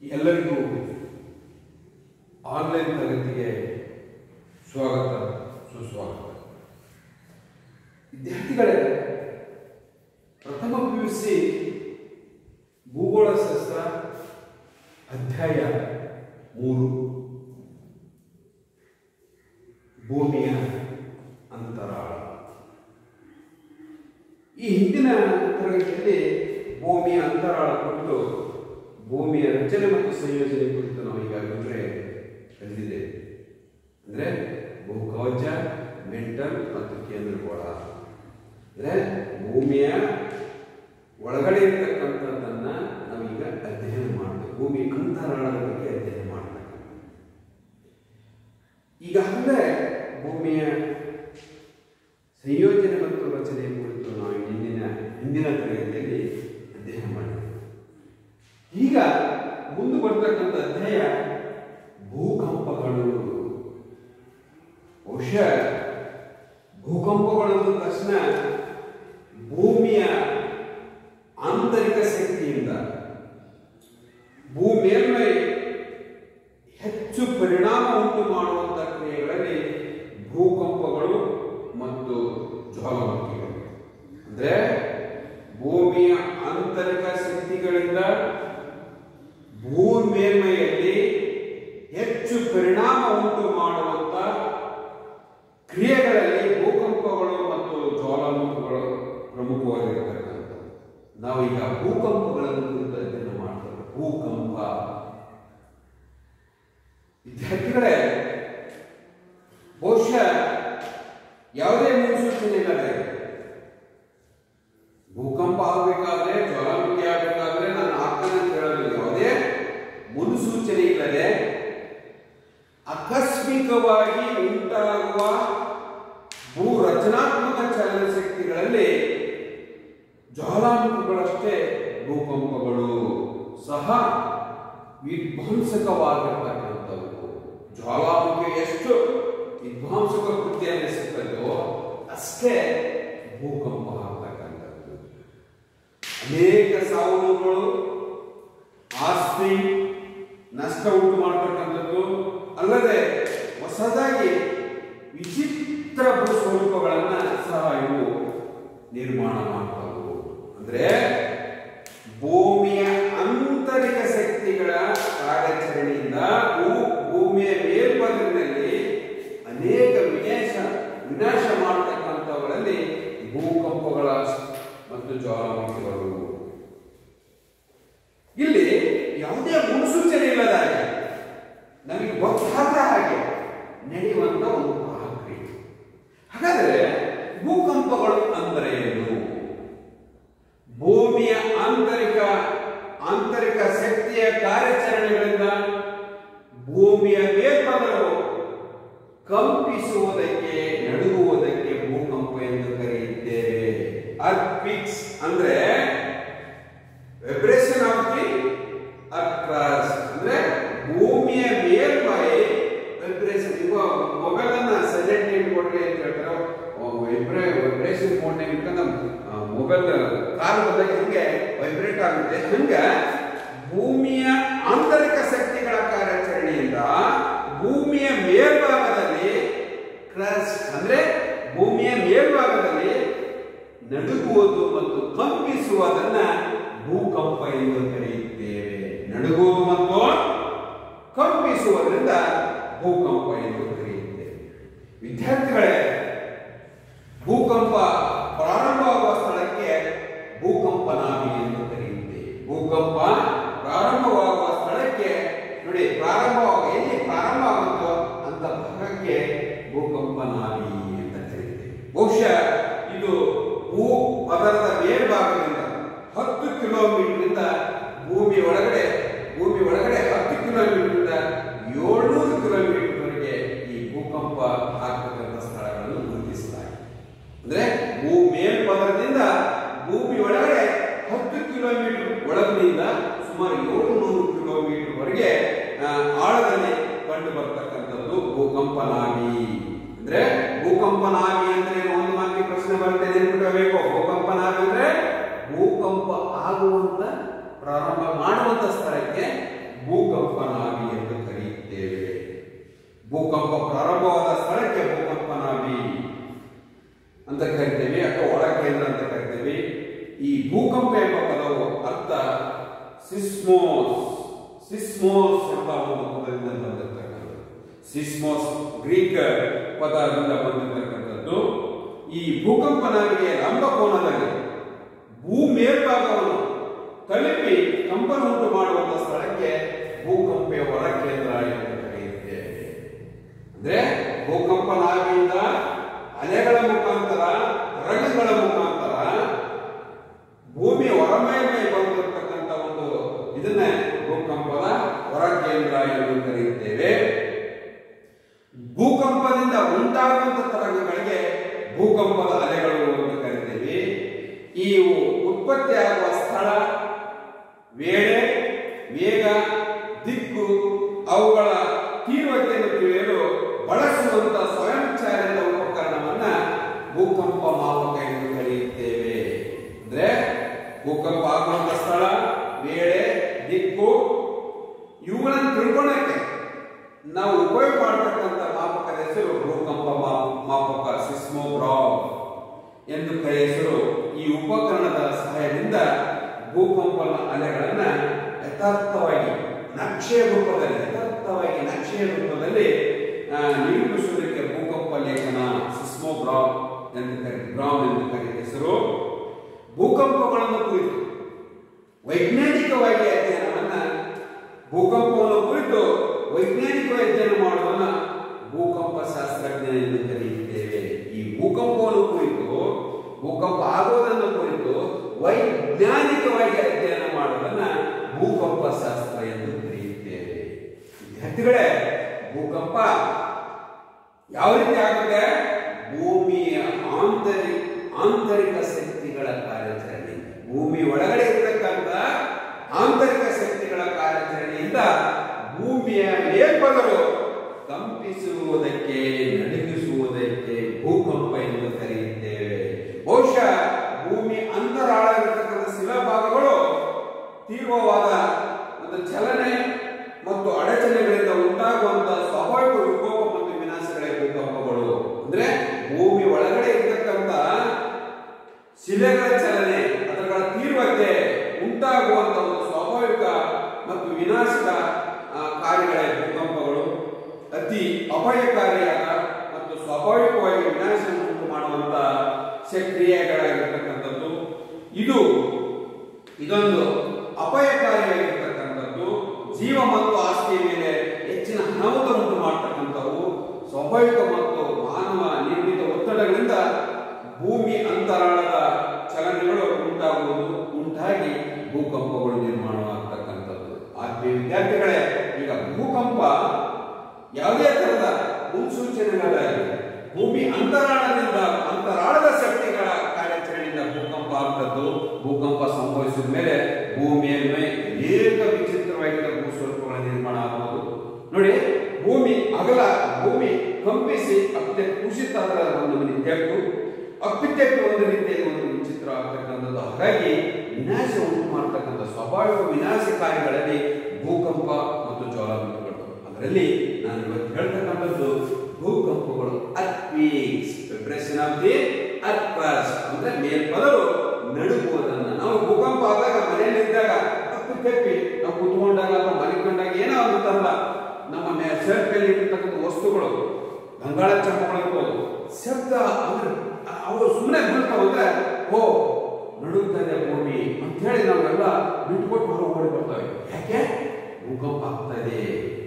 ಎಲ್ಲರಿಗೂ ಆನ್ಲೈನ್ ತರಗತಿಗೆ ಸ್ವಾಗತ ಸುಸ್ವಾಗತ ವಿದ್ಯಾರ್ಥಿಗಳೇ ಪ್ರಥಮ ಪಿ ಯು ಸಿ ಭೂಗೋಳಶಾಸ್ತ್ರ ಅಧ್ಯಾಯ ಮೂರು ಭೂಮಿಯ ಅಂತರಾಳ ಈ ಹಿಂದಿನ ತರಗತಿಯಲ್ಲಿ ಭೂಮಿಯ ಅಂತರಾಳ ಕುರಿತು ಭೂಮಿಯ ರಚನೆ ಮತ್ತು ಸಂಯೋಜನೆ ಕುರಿತು ನಾವು ಈಗಾಗಲೇ ಕಲಿತಿದ್ದೇವೆ ಅಂದರೆ ಭೂಕವಚ ಮೆಂಟಲ್ ಮತ್ತು ಕೇಂದ್ರಗೋಳ ಅಂದರೆ ಭೂಮಿಯ ಒಳಗಡೆ ಇರ್ತಕ್ಕಂಥದ್ದನ್ನ ನಾವೀಗ ಅಧ್ಯಯನ ಮಾಡಬೇಕು ಭೂಮಿ ಅಂತರಾಳದ ಬಗ್ಗೆ ಅಧ್ಯಯನ ಮಾಡಬೇಕು ಈಗಾಗಲೇ ಭೂಮಿಯ ಸಂಯೋಜನೆ ಮತ್ತು ರಚನೆ ಕುರಿತು ನಾವು ಹಿಂದಿನ ಹಿಂದಿನ ತರಗತಿಯಲ್ಲಿ ಅಧ್ಯಯನ ಮಾಡಿದ್ದೇವೆ ಈಗ ಮುಂದೆ ಬರ್ತಕ್ಕಂಥ ಅಧ್ಯಾಯ ಭೂಕಂಪಗಳು ಬಹುಶಃ ಭೂಕಂಪಗಳು ಅಂದ ತಕ್ಷಣ ಭೂಮಿಯ ಆಂತರಿಕ ಶಕ್ತಿಯಿಂದ ಭೂ ಮೇಲ್ಮೈ ಹೆಚ್ಚು ಪರಿಣಾಮ ಉಂಟು ಮಾಡುವಂಥ ಕ್ರಿಯೆಗಳಲ್ಲಿ ಭೂಕಂಪಗಳು ಮತ್ತು ಜ್ವಾಲಾಮುಖಿಗಳು ಅಂದ್ರೆ ಭೂಮಿಯ ಆಂತರಿಕ ಶಕ್ತಿಗಳಿಂದ ಭೂ ಮೇಲ್ಮೈಯಲ್ಲಿ ಹೆಚ್ಚು ಪರಿಣಾಮ ಉಂಟು ಮಾಡುವಂತ ಕ್ರಿಯೆಗಳಲ್ಲಿ ಭೂಕಂಪಗಳು ಮತ್ತು ಜ್ವಾಲಾಮುಖಿಗಳು ಪ್ರಮುಖವಾಗಿರತಕ್ಕಂಥದ್ದು ನಾವೀಗ ಭೂಕಂಪಗಳನ್ನು ಕುರಿತು ಅಧ್ಯಯನ ಮಾಡ್ತೇವೆ ಭೂಕಂಪ ವಿದ್ಯಾರ್ಥಿಗಳೇ ಬಹುಶಃ ಯಾವುದೇ ಮುನ್ಸೂಚನೆ ಇಲ್ಲದೆ ಭೂಕಂಪ ಆಗಬೇಕಾದ್ರೆ ಜ್ವಾಲಾಮುಖಿ ಆಗಬೇಕಾದ್ರೆ ನಾನು ಆಗ್ತಾನೆ ಅಂತ ಹೇಳೋದಿಲ್ಲ ಯಾವುದೇ ಮುನ್ಸೂಚನೆ ಇಲ್ಲದೆ ಆಕಸ್ಮಿಕವಾಗಿ ಉಂಟಾಗುವ ಭೂ ರಚನಾತ್ಮಕ ಚಲನಶಕ್ತಿಗಳಲ್ಲಿ ಜ್ವಾಲಾಮುಖಿಗಳಷ್ಟೇ ಭೂಕಂಪಗಳು ಸಹ ವಿಧ್ವಂಸಕವಾಗಿರ್ತಕ್ಕಂಥವು ಜ್ವಾಲಾಮುಖಿ ಎಷ್ಟು ವಿಧ್ವಂಸಕ ಕೃತ್ಯ ನಡೆಸುತ್ತದೋ ಅಷ್ಟೇ ಭೂಕಂಪ ಆಗ್ತಕ್ಕಂಥದ್ದು ಅನೇಕ ಸಾವು ನೋವುಗಳು ಆಸ್ತಿ ನಷ್ಟ ಉಂಟು ಮಾಡತಕ್ಕಂಥದ್ದು ಅಲ್ಲದೆ ಹೊಸದಾಗಿ ವಿಚಿತ್ರ ಭೂಸ್ವರೂಪಗಳನ್ನ ಸಹ ಇವು ನಿರ್ಮಾಣ ಮಾಡ್ತಾವು ಅಂದ್ರೆ ಭೂಮಿಯ ಆಂತರಿಕ ಶಕ್ತಿಗಳ ಕಾರ್ಯಾಚರಣೆಯಿಂದ ಭೂ ಭೂಮಿಯ ಮೇಲ್ಪದರಿನಲ್ಲಿ ಅನೇಕ ವಿನಾಶ ವಿನಾಶ ಮಾಡತಕ್ಕಂಥವುಗಳಲ್ಲಿ ಭೂಕಂಪಗಳ ಮತ್ತು ಜ್ವಾಲಾಮುಖಿಗಳು ಇಲ್ಲಿ ಯಾವುದೇ ಮುನ್ಸೂಚನೆ ಇಲ್ಲದ ಹಾಗೆ ನಮಗೆ ಗೊತ್ತಾದ ಹಾಗೆ ನಡೆಯುವಂತ ಒಂದು ಪ್ರಕ್ರಿಯೆ ಹಾಗಾದರೆ ಭೂಕಂಪಗಳು ಅಂದರೆ ಏನು ಭೂಮಿಯ ಆಂತರಿಕ ಆಂತರಿಕ ಶಕ್ತಿಯ ಕಾರ್ಯಾಚರಣೆಗಳಿಂದ ಭೂಮಿಯ ಮೇಲ್ಪದರವು ಕಂಪಿಸುವುದಕ್ಕೆ ನಡುಗುವುದಕ್ಕೆ ಭೂಕಂಪ ಎಂದು ಕರೆಯುತ್ತೇವೆ ಅರ್ಪಿಕ್ಸ್ ಅಂದ್ರೆ ವೈಬ್ರೇಷನ್ ಆಫ್ ದಿ ಅಕ್ರಾಸ್ ಅಂದ್ರೆ ಭೂಮಿಯ ಮೇಲ್ಮೈ ವೈಬ್ರೇಷನ್ ಈಗ ಮೊಬೈಲ್ ಅನ್ನ ಸೈಲೆಂಟ್ ಇಟ್ಕೊಡ್ರಿ ಅಂತ ಹೇಳ್ತಾರೆ ವೈಬ್ರೇ ವೈಬ್ರೇಷನ್ ಮೋಡ್ ಇಟ್ಕೊಂಡು ಮೊಬೈಲ್ ಕಾಲ್ ಬಂದಾಗ ಹಿಂಗೆ ವೈಬ್ರೇಟ್ ಆಗುತ್ತೆ ಹಂಗ ಭೂಮಿಯ ಆಂತರಿಕ ಶಕ್ತಿಗಳ ಕಾರ್ಯಾಚರಣೆಯಿಂದ ಭೂಮಿಯ ಮೇಲ್ಭಾಗದಲ್ಲಿ ಕ್ರಸ್ ಅಂದ್ರೆ ಭೂಮಿಯ ಮೇಲ್ಭಾಗದಲ್ಲಿ ನಡುಗುವುದು ಮತ್ತು ಕಂಪಿಸುವುದನ್ನ ಭೂಕಂಪ ಎಂದು ಕರೆಯುತ್ತೇವೆ ನಡುಗುವುದು ಮತ್ತು ಕಂಪಿಸುವುದರಿಂದ ಭೂಕಂಪ ಎಂದು ಕರೆಯುತ್ತೇವೆ ವಿದ್ಯಾರ್ಥಿಗಳೇ ಭೂಕಂಪ ಪ್ರಾರಂಭವಾಗುವ ಸ್ಥಳಕ್ಕೆ ಭೂಕಂಪನಾಭಿ ಎಂದು ಕರೆಯುತ್ತೇವೆ ಭೂಕಂಪ ಪ್ರಾರಂಭವಾಗುವ ಸ್ಥಳಕ್ಕೆ ನೋಡಿ ಪ್ರಾರಂಭವಾಗ ಎಲ್ಲಿ ಪ್ರಾರಂಭ ಆಗುತ್ತೋ ಅಂತ ಭಾಗಕ್ಕೆ ಭೂಕಂಪನಾಭಿ ಅಂತ ಕರೀತೇವೆ ಬಹುಶಃ ಇದು ಭೂ ಪದರದ ಮೇಲ್ಭಾಗದಿಂದ ಹತ್ತು ಕಿಲೋಮೀಟರ್ನಿಂದ ಭೂಮಿ ಒಳಗಡೆ ಭೂಮಿ ಒಳಗಡೆ ಹತ್ತು ಕಿಲೋಮೀಟರ್ನಿಂದ ಏಳ್ನೂರು ಕಿಲೋಮೀಟರ್ವರೆಗೆ ಈ ಭೂಕಂಪ ಆಗ್ತಕ್ಕಂಥ ಸ್ಥಳಗಳನ್ನು ಗುರುತಿಸಲಾಗಿದೆ ಅಂದ್ರೆ ಭೂ ಮೇಲ್ಪದರದಿಂದ ಭೂಮಿ ಒಳಗಡೆ ಹತ್ತು ಕಿಲೋಮೀಟರ್ ಒಳಗಿನಿಂದ ಸುಮಾರು ಏಳುನೂರು ಕಿಲೋಮೀಟರ್ ವರೆಗೆ ಆಳದಲ್ಲಿ ಕಂಡು ಬರ್ತಕ್ಕಂಥದ್ದು ಭೂಕಂಪನಾಗಿ ಅಂದ್ರೆ ಭೂಕಂಪನಾಗಿ ಅಂದ್ರೆ ಒಂದು ಮಾತಿಗೆ ಪ್ರಶ್ನೆ ಬರುತ್ತೆ ನೆನ್ಪಿಡಬೇಕು ಭೂಕಂಪನಾಗಿ ಅಂದ್ರೆ ಭೂಕಂಪ ಆಗುವಂತ ಪ್ರಾರಂಭ ಮಾಡುವಂತ ಸ್ಥಳಕ್ಕೆ ಭೂಕಂಪ ನಾಭಿ ಎಂದು ಕರೆಯುತ್ತೇವೆ ಭೂಕಂಪ ಪ್ರಾರಂಭವಾದ ಸ್ಥಳಕ್ಕೆ ಭೂಕಂಪ ನಾಭಿ ಅಂತ ಕರಿತೇವೆ ಅಥವಾ ಒಳ ಕೇಂದ್ರ ಅಂತ ಕರಿತೇವೆ ಈ ಭೂಕಂಪ ಎಂಬ ಪದವು ಅರ್ಥ ಸಿಸ್ಮೋಸ್ ಸಿಸ್ಮೋಸ್ ಎಂಬ ಒಂದು ಪದದಿಂದ ಬಂದಿರತಕ್ಕಂಥದ್ದು ಸಿಸ್ಮೋಸ್ ಗ್ರೀಕ್ ಪದದಿಂದ ಬಂದಿರತಕ್ಕಂಥದ್ದು ಈ ಭೂಕಂಪ ನಾವಿಗೆ ಲಂಬಕೋನದಲ್ಲಿ ಭೂ ಮೇಲ್ಭಾಗವನ್ನು ತಲುಪಿ ಕಂಪನ ಉಂಟು ಮಾಡುವಂತ ಸ್ಥಳಕ್ಕೆ ಭೂಕಂಪ ಒಳ ಕೇಂದ್ರ ಎಂದು ಕರೆಯುತ್ತೇವೆ ಅಂದ್ರೆ ಭೂಕಂಪ ನಾವಿಯಿಂದ ಅಲೆಗಳ ಮುಖಾಂತರ ತರಂಗಗಳ ಮುಖಾಂತರ ಭೂಮಿ ಹೊರಮೇಲ್ಮೈ ಬಂದಿರತಕ್ಕಂಥ ಒಂದು ಇದನ್ನ ಭೂಕಂಪದ ಹೊರ ಕೇಂದ್ರ ಎಂದು ಕರೆಯುತ್ತೇವೆ ಭೂಕಂಪದಿಂದ ಉಂಟಾಗುವಂತ ತರಂಗಗಳಿಗೆ ಭೂಕಂಪದ ಅಲೆಗಳು ಎಂದು ಕರಿತೇವೆ ಈ ಉತ್ಪತ್ತಿಯಾಗುವ ಸ್ಥಳ ವೇಳೆ ವೇಗ ದಿಕ್ಕು ಅವುಗಳ ತೀವ್ರತೆಯನ್ನು ತಿಳಿಯಲು ಬಳಸುವಂತ ಸ್ವಯಂಚಾಲಿತ ಉಪಕರಣವನ್ನ ಭೂಕಂಪ ಮಾಪಕ ಎಂದು ಕರೆಯುತ್ತೇವೆ ಅಂದ್ರೆ ಭೂಕಂಪ ಆಗುವಂತ ಸ್ಥಳ ವೇಳೆ ದಿಕ್ಕು ಇವುಗಳನ್ನು ತಿಳ್ಕೊಳ್ಳಕ್ಕೆ ನಾವು ಉಪಯೋಗ ಮಾಡತಕ್ಕಂಥ ಮಾಪಕದ ಹೆಸರು ಭೂಕಂಪ ಮಾಪ- ಮಾಪಕ ಸಿಸ್ಮೋಗ್ರಾಫ್ ಎಂದು ಕರೆಯ ಹೆಸರು ಈ ಉಪಕರಣದ ಸಹಾಯದಿಂದ ಭೂಕಂಪನ ಅಲೆಗಳನ್ನ ಯಥಾರ್ಥವಾಗಿ ನಕ್ಷೆಯ ರೂಪದಲ್ಲಿ ಯಥಾರ್ಥವಾಗಿ ನಕ್ಷೆಯ ರೂಪದಲ್ಲಿ ಆ, ನಿರೂಪಿಸುವುದಕ್ಕೆ ಭೂಕಂಪ ಲೇಖನ ಸಿಸ್ಮೋಗ್ರಾಫ್ ಎಂದು ಕರೆ ಗ್ರಾಮ್ ಎಂದು ಕರೆಯ ಹೆಸರು ಭೂಕಂಪಗಳನ್ನು ಕುರಿತು ವೈಜ್ಞಾನಿಕವಾಗಿ ಅಧ್ಯಯನವನ್ನ ಭೂಕಂಪವನ್ನು ಕುರಿತು ವೈಜ್ಞಾನಿಕವಾಗಿ ಅಧ್ಯಯನ ಮಾಡುವನ್ನ ಭೂಕಂಪ ಶಾಸ್ತ್ರಜ್ಞ ಎಂದು ಕರೆಯುತ್ತೇವೆ ಈ ಭೂಕಂಪವನ್ನು ಕುರಿತು ಭೂಕಂಪ ಆಗುವುದನ್ನು ಕುರಿತು ವೈಜ್ಞಾನಿಕವಾಗಿ ಅಧ್ಯಯನ ಮಾಡುವುದನ್ನ ಭೂಕಂಪ ಶಾಸ್ತ್ರ ಎಂದು ಕರೆಯುತ್ತೇವೆ ವಿದ್ಯಾರ್ಥಿಗಳೇ ಭೂಕಂಪ ಯಾವ ರೀತಿ ಆಗುತ್ತೆ ಭೂಮಿಯ ಆಂತರಿಕ ಆಂತರಿಕ ಶಕ್ತಿಗಳ ಕಾರ್ಯಾಚರಣೆ ಭೂಮಿ ಒಳಗಡೆ ಇರತಕ್ಕಂತ ಆಂತರಿಕ ಶಕ್ತಿಗಳ ಕಾರ್ಯಾಚರಣೆಯಿಂದ ಭೂಮಿಯ ಮೇಲ್ಪದರು ಕಂಪಿಸುವುದಕ್ಕೆ ನಡುಗಿಸುವುದಕ್ಕೆ ಭೂಕಂಪ ಎಂದು ಕರೆಯುತ್ತೇವೆ ಬಹುಶಃ ಭೂಮಿ ಅಂತರಾಳವಿರತಕ್ಕಂಥ ಶಿಲಾಭಾಗಗಳು ತೀವ್ರವಾದ ಒಂದು ಚಲನೆ ಮತ್ತು ಅಡಚಣೆಗಳಿಂದ ಉಂಟಾಗುವಂತಹ ಸ್ವಾಭಾವಿಕ ವಿಕೋಪ ಮತ್ತು ವಿನಾಶಗಳೇ ಭೂಕಂಪಗಳು ಅಂದ್ರೆ ಭೂಮಿ ಒಳಗಡೆ ಇರತಕ್ಕಂತ ಶಿಲೆಗಳ ಚಲನೆ ಅದರ ತೀವ್ರತೆ ಉಂಟಾಗುವಂತ ಒಂದು ಸ್ವಾಭಾವಿಕ ಮತ್ತು ವಿನಾಶಕ ಆ, ಕಾರ್ಯಗಳೇ ಭೂಕಂಪಗಳು ಅತಿ ಅಪಾಯಕಾರಿಯಾದ ಮತ್ತು ಸ್ವಾಭಾವಿಕವಾಗಿ ವಿನಾಶ ಉಂಟು ಮಾಡುವಂತ ಕ್ರಿಯೆಗಳಾಗಿರ್ತಕ್ಕಂಥದ್ದು ಇದು ಇದೊಂದು ಅಪಾಯಕಾರಿಯಾಗಿರ್ತಕ್ಕಂಥದ್ದು ಜೀವ ಮತ್ತು ಆಸ್ತಿಯ ಮೇಲೆ ಹೆಚ್ಚಿನ ಅನಾಹುತ ಉಂಟು ಮಾಡತಕ್ಕಂಥವು ಸ್ವಾಭಾವಿಕ ಮತ್ತು ಮಾನವ ನಿರ್ಮಿತ ಒತ್ತಡಗಳಿಂದ ಭೂಮಿ ಅಂತರಾಳದ ಚಲನೆಗಳು ಉಂಟಾಗುವುದು ಉಂಟಾಗಿ ಭೂಕಂಪಗಳು ನಿರ್ಮಾಣವಾಗ್ತಕ್ಕಂಥದ್ದು ಆತ್ಮೀಯ ವಿದ್ಯಾರ್ಥಿಗಳೇ ಈಗ ಭೂಕಂಪ ಯಾವುದೇ ತರಹದ ಮುನ್ಸೂಚನೆಗಳಾಗಿದೆ ಭೂಮಿ ಅಂತರಾಳದಿಂದ ಅಂತರಾಳದ ಶಕ್ತಿಗಳ ಕಾರ್ಯಾಚರಣೆಯಿಂದ ಭೂಕಂಪ ಆಗ್ತದ್ದು ಭೂಕಂಪ ಸಂಭವಿಸಿದ ಮೇಲೆ ಭೂಮಿಯ ಮೇಲೆ ಅನೇಕ ವಿಚಿತ್ರವಾಗಿದ್ದ ಭೂಸ್ವರೂಪಗಳ ನಿರ್ಮಾಣ ಆಗಬಹುದು ನೋಡಿ ಭೂಮಿ ಅಗಲ ಭೂಮಿ ಕಂಪಿಸಿ ಅತ್ತೆ ಕುಸಿತ ಅದರ ಒಂದು ತೆಕ್ಕು ಅಪ್ಪಿತೆಟ್ಟು ಒಂದು ರೀತಿಯಲ್ಲಿ ಒಂದು ವಿಚಿತ್ರ ಆಗ್ತಕ್ಕಂಥದ್ದು ಹಾಗಾಗಿ ವಿನಾಶ ಉಂಟು ಮಾಡ್ತಕ್ಕಂಥ ಸ್ವಾಭಾವಿಕ ವಿನಾಶ ಕಾರ್ಯಗಳಲ್ಲಿ ಭೂಕಂಪ ಮತ್ತು ಜ್ವಾಲಾಮುಖಿಗಳು ಅದರಲ್ಲಿ ನಾನು ಇವತ್ತು ಹೇಳ್ತಕ್ಕಂಥದ್ದು ಭೂಕಂಪಗಳು ಅರ್ಕ್ವೀಕ್ಸ್ ವಿಬ್ರೇಷನ್ ಆಫ್ ದಿ ಅರ್ಕ್ವಾಸ್ ಅಂದ್ರೆ ಮೇಲ್ಪದರು ನಡುಗುವುದನ್ನ ನಾವು ಭೂಕಂಪ ಆದಾಗ ಮನೆಯಲ್ಲಿ ಇದ್ದಾಗ ತಪ್ಪು ತೆಪ್ಪಿ ನಾವು ಕುತ್ಕೊಂಡಾಗ ಅಥವಾ ಮಲಿಕೊಂಡಾಗ ಏನೋ ಒಂದು ತರಲ್ಲ ನಮ್ಮ ಮೇ ಶರ್ಟಲ್ಲಿ ಇರ್ತಕ್ಕಂಥ ವಸ್ತುಗಳು ಗಂಗಾಳ ಚಂಪಗಳಿರ್ಬೋದು ಶಬ್ದ ಅಂದ್ರೆ ಅವರು ಸುಮ್ಮನೆ ಬೀಳ್ತಾವಂದ್ರೆ ಓ ನಡುಗ್ತದೆ ಭೂಮಿ ಅಂತ ಹೇಳಿ ನಾವೆಲ್ಲ ಬಿಟ್ಕೊಟ್ಟು ಹೊರ ಓಡಿ ಬರ್ತವೆ ಯಾಕೆ ಭೂಕಂಪ ಆಗ್ತಾ ಇದೆ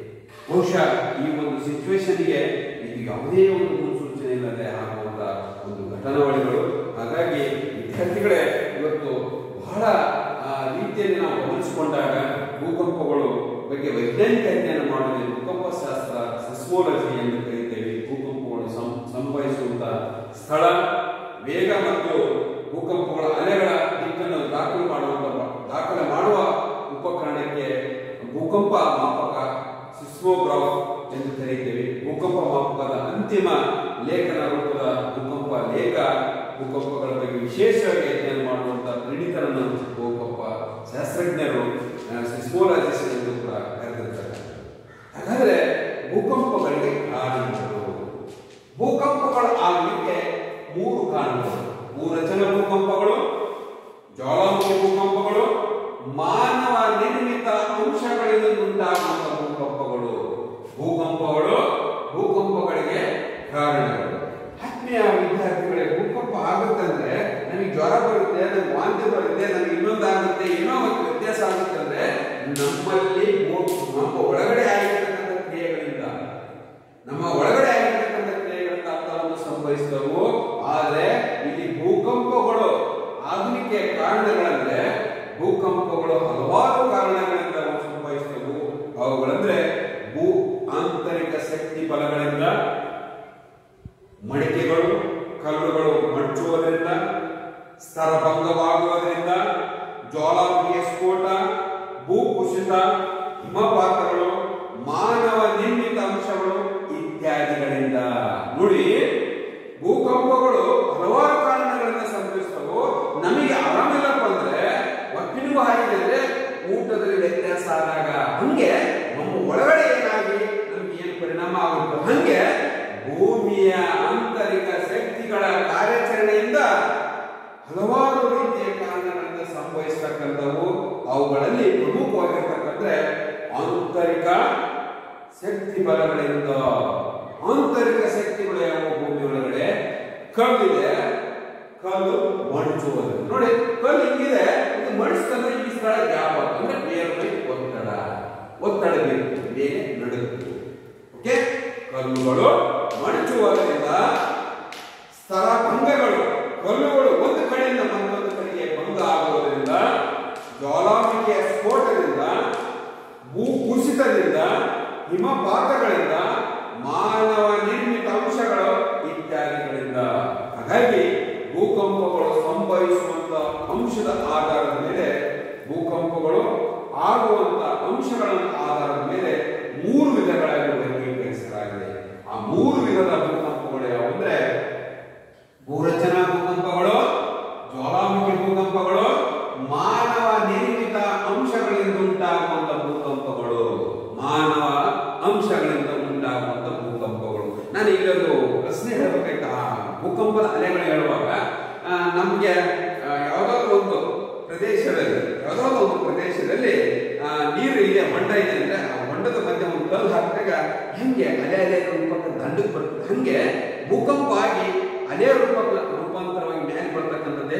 ಬಹುಶಃ ಈ ಒಂದು ಸಿಚುವೇಶನ್ಗೆ ಇದು ಯಾವುದೇ ಒಂದು ಮುನ್ಸೂಚನೆ ಇಲ್ಲದೆ ಆಗುವಂತ ಒಂದು ಘಟನಾವಳಿಗಳು ಹಾಗಾಗಿ ವಿದ್ಯಾರ್ಥಿಗಳೇ ಇವತ್ತು ಬಹಳ ಆ, ರೀತಿಯಲ್ಲಿ ನಾವು ಗಮನಿಸಿಕೊಂಡಾಗ ಭೂಕಂಪಗಳು ಬಗ್ಗೆ ವೈಜ್ಞಾನಿಕ ಅಧ್ಯಯನ ಮಾಡುವುದು ಭೂಕಂಪ ಶಾಸ್ತ್ರ ಸಿಸ್ಮೋಲಜಿ ಎಂದು ಕರೀತೇವೆ ಭೂಕಂಪಗಳು ಸಂ- ಸಂಭವಿಸುವಂತ ಸ್ಥಳ ವೇಗ ಮತ್ತು ಭೂಕಂಪಗಳ ಅಲೆಗಳ ದಿಕ್ಕನ್ನು ದಾಖಲು ಮಾಡುವಂತ ದಾಖಲೆ ಮಾಡುವ ಉಪಕರಣಕ್ಕೆ ಭೂಕಂಪ ಮಾಪಕ ಸಿಸ್ಮೋಗ್ರಾಫ್ ಎಂದು ಕರೆಯುತ್ತೇವೆ ಭೂಕಂಪ ಮಾಪಕದ ಅಂತಿಮ ಲೇಖನ ರೂಪದ ಭೂಕಂಪ ಲೇಖ ಭೂಕಂಪಗಳ ಬಗ್ಗೆ ವಿಶೇಷವಾಗಿ ಅಧ್ಯಯನ ಮಾಡುವಂತಹ ಪೀಡಿತರನ್ನು ಭೂಕಂಪ ಶಾಸ್ತ್ರಜ್ಞರು ಸಿಸ್ಮೋಲಜಿಸ್ಟ್ ಎಂದು ಕೂಡ ಕರೆದ ಭೂರಚನಾ ಭೂಕಂಪಗಳು ಜ್ವಾಲಾಮುಖಿ ಭೂಕಂಪಗಳು ಮಾನವ ನಿರ್ಮಿತ ಅಂಶಗಳಿಂದ ಉಂಟಾಗುವಂತಹ ಭೂಕಂಪಗಳು ಭೂಕಂಪಗಳು ಭೂಕಂಪಗಳಿಗೆ ಕಾರಣಗಳು ಆತ್ಮೀಯ ವಿದ್ಯಾರ್ಥಿಗಳೇ ಭೂಕಂಪ ಆಗುತ್ತಂದ್ರೆ ನಮಗೆ ಜ್ವರ ಬರುತ್ತೆ ನಮಗೆ ವಾಂತಿ ಬರುತ್ತೆ ನಮಗೆ ಇನ್ನೊಂದಾಗುತ್ತೆ ಏನೋ ಒಂದು ವ್ಯತ್ಯಾಸ ಆಗುತ್ತೆ ಅಂದ್ರೆ ನಮ್ಮಲ್ಲಿ ಭೂ- ನಮ್ಮ ಒಳಗಡೆ ಆಗಿರ್ತಕ್ಕಂಥ ಕ್ರಿಯೆಗಳಿಂದ ನಮ್ಮ ಒಳಗಡೆ ಆಗಿರ್ತಕ್ಕಂಥ ಕ್ರಿಯೆಗಳಿಂದ ಅರ್ಥವನ್ನು ಸಂಭವಿಸಿದವು ಆದರೆ ಇಲ್ಲಿ ಭೂಕಂಪಗಳು ಆಧುನಿಕ ಕಾರಣಗಳಂದ್ರೆ ಭೂಕಂಪಗಳು ಹಲವಾರು ಕಾರಣಗಳಿಂದ ಅವು ಸಂಭವಿಸಿದವು ಅವುಗಳಂದ್ರೆ ಭೂ ಆಂತರಿಕ ಶಕ್ತಿ ಬಲಗಳಿಂದ ಮಡಿಕೆಗಳು ಕಲ್ಲುಗಳು ಮಡ್ಚುವುದರಿಂದ ಸ್ತರಭಂಗವಾಗುವುದರಿಂದ ಜ್ವಾಲಾಮುಖಿಯ ಸ್ಫೋಟ ಭೂಕುಸಿತ ಹಿಮಪಾತಗಳು ಮಾನವ ನಿರ್ಮಿತ ಅಂಶಗಳು ಇತ್ಯಾದಿಗಳಿಂದ ನೋಡಿ ಭೂಕಂಪಗಳು ಹಲವಾರು ಕಾರಣಗಳಿಂದ ಸಂಭವಿಸ್ತವು ನಮಗೆ ಆರಾಮಿಲ್ಲಪ್ಪ ಅಂದ್ರೆ ಹೊಟ್ಟಿನೂ ಹಾಕಿದ್ರೆ ಊಟದಲ್ಲಿ ವ್ಯತ್ಯಾಸ ಆದಾಗ ಹಂಗೆ ನಮ್ಮ ಒಳಗಡೆ ಏನಾಗಿ ನಮ್ಗೆ ಏನು ಪರಿಣಾಮ ಆಗುತ್ತೆ ಹಂಗೆ ಭೂಮಿಯ ಆಂತರಿಕ ಶಕ್ತಿಗಳ ಕಾರ್ಯಾಚರಣೆಯಿಂದ ಹಲವಾರು ರೀತಿಯ ಕಾರಣಗಳಿಂದ ಸಂಭವಿಸತಕ್ಕಂಥವು ಅವುಗಳಲ್ಲಿ ಪ್ರಮುಖವಾಗಿರ್ತಕ್ಕಂಥ ಆಂತರಿಕ ಶಕ್ತಿ ಬಲಗಳಿಂದ ಆಂತರಿಕ ಶಕ್ತಿಗಳು ಯಾವ ಭೂಮಿ ಒಳಗಡೆ ಕಲ್ಲಿದೆ ಕಲ್ಲು ಮಡಚುವುದು ನೋಡಿ ಕಲ್ಲು ಹಿಂಗಿದೆ ಇದು ಮಡಿಸ್ತಂದ್ರೆ ಈ ಸ್ಥಳ ಗ್ಯಾಪ್ ಅಂದ್ರೆ ಮೇಲ್ಮೈ ಒತ್ತಡ ಒತ್ತಡ ಬೀರುತ್ತೆ ಮೇಲೆ ನಡುಗುತ್ತೆ ಓಕೆ ಕಲ್ಲುಗಳು ಮಡಚುವುದರಿಂದ ಸ್ಥಳ ಭಂಗಗಳು ಕಲ್ಲುಗಳು ಒಂದು ಕಡೆಯಿಂದ ಮತ್ತೊಂದು ಕಡೆಗೆ ಭಂಗ ಆಗುವುದರಿಂದ ಜ್ವಾಲಾಮುಖಿಯ ಸ್ಫೋಟದಿಂದ ಭೂ ಕುಸಿತದಿಂದ ಹಿಮಪಾತಗಳಿಂದ ಮಾನವ ನಿರ್ಮಿತ ಅಂಶಗಳು ಇತ್ಯಾದಿಗಳಿಂದ ಹಾಗಾಗಿ ಭೂಕಂಪಗಳು ಸಂಭವಿಸುವಂತ ಅಂಶದ ಆಧಾರದ ಮೇಲೆ ಭೂಕಂಪಗಳು ಆಗುವಂತ ಅಂಶಗಳ ಆಧಾರದ ಮೇಲೆ ಮೂರು ವಿಧಗಳಾಗಿ ವರ್ಗೀಕರಿಸಲಾಗಿದೆ ಆ ಮೂರು ವಿಧದ ಭೂಕಂಪಗಳು ಯಾವುದಂದ್ರೆ ಭೂರಚನಾ ಭೂಕಂಪಗಳು ಜ್ವಾಲಾಮುಖಿ ಭೂಕಂಪಗಳು ಮಾನವ ನಿರ್ಮಿತ ಅಂಶಗಳಿಂದ ಉಂಟಾಗುವಂತ ಭೂಕಂಪಗಳು ಮಾನವ ಅಂಶಗಳಿಂದ ಉಂಟಾಗುವಂತ ಭೂಕಂಪಗಳು ನಾನು ಇಲ್ಲೊಂದು ಪ್ರಶ್ನೆ ಹೇಳಬೇಕಾಯ್ತಾ ಭೂಕಂಪದ ಅಲೆಗಳು ಹೇಳುವಾಗ ಆ, ನಮ್ಗೆ ಆ, ಯಾವ್ದಾದ್ರು ಒಂದು ಪ್ರದೇಶದಲ್ಲಿ ಯಾವ್ದಾದ್ರು ಒಂದು ಪ್ರದೇಶದಲ್ಲಿ ಆ, ನೀರು ಇದೆ ಹೊಂಡ ಇದೆ ಅಂದ್ರೆ ಆ ಹೊಂಡದ ಮಧ್ಯೆ ಒಂದು ಕಲ್ಲು ಹಾಕಿದಾಗ ಹೆಂಗೆ ಅಲೆ ಅಲೆ ರೂಪಕ್ಕೆ ದಂಡಕ್ಕೆ ಬರ್ತದೆ ಹಂಗೆ ಭೂಕಂಪ ಆಗಿ ಅದೇ ರೂಪ ರೂಪಾಂತರವಾಗಿ ಮೇಲೆ ಬರ್ತಕ್ಕಂಥದ್ದೇ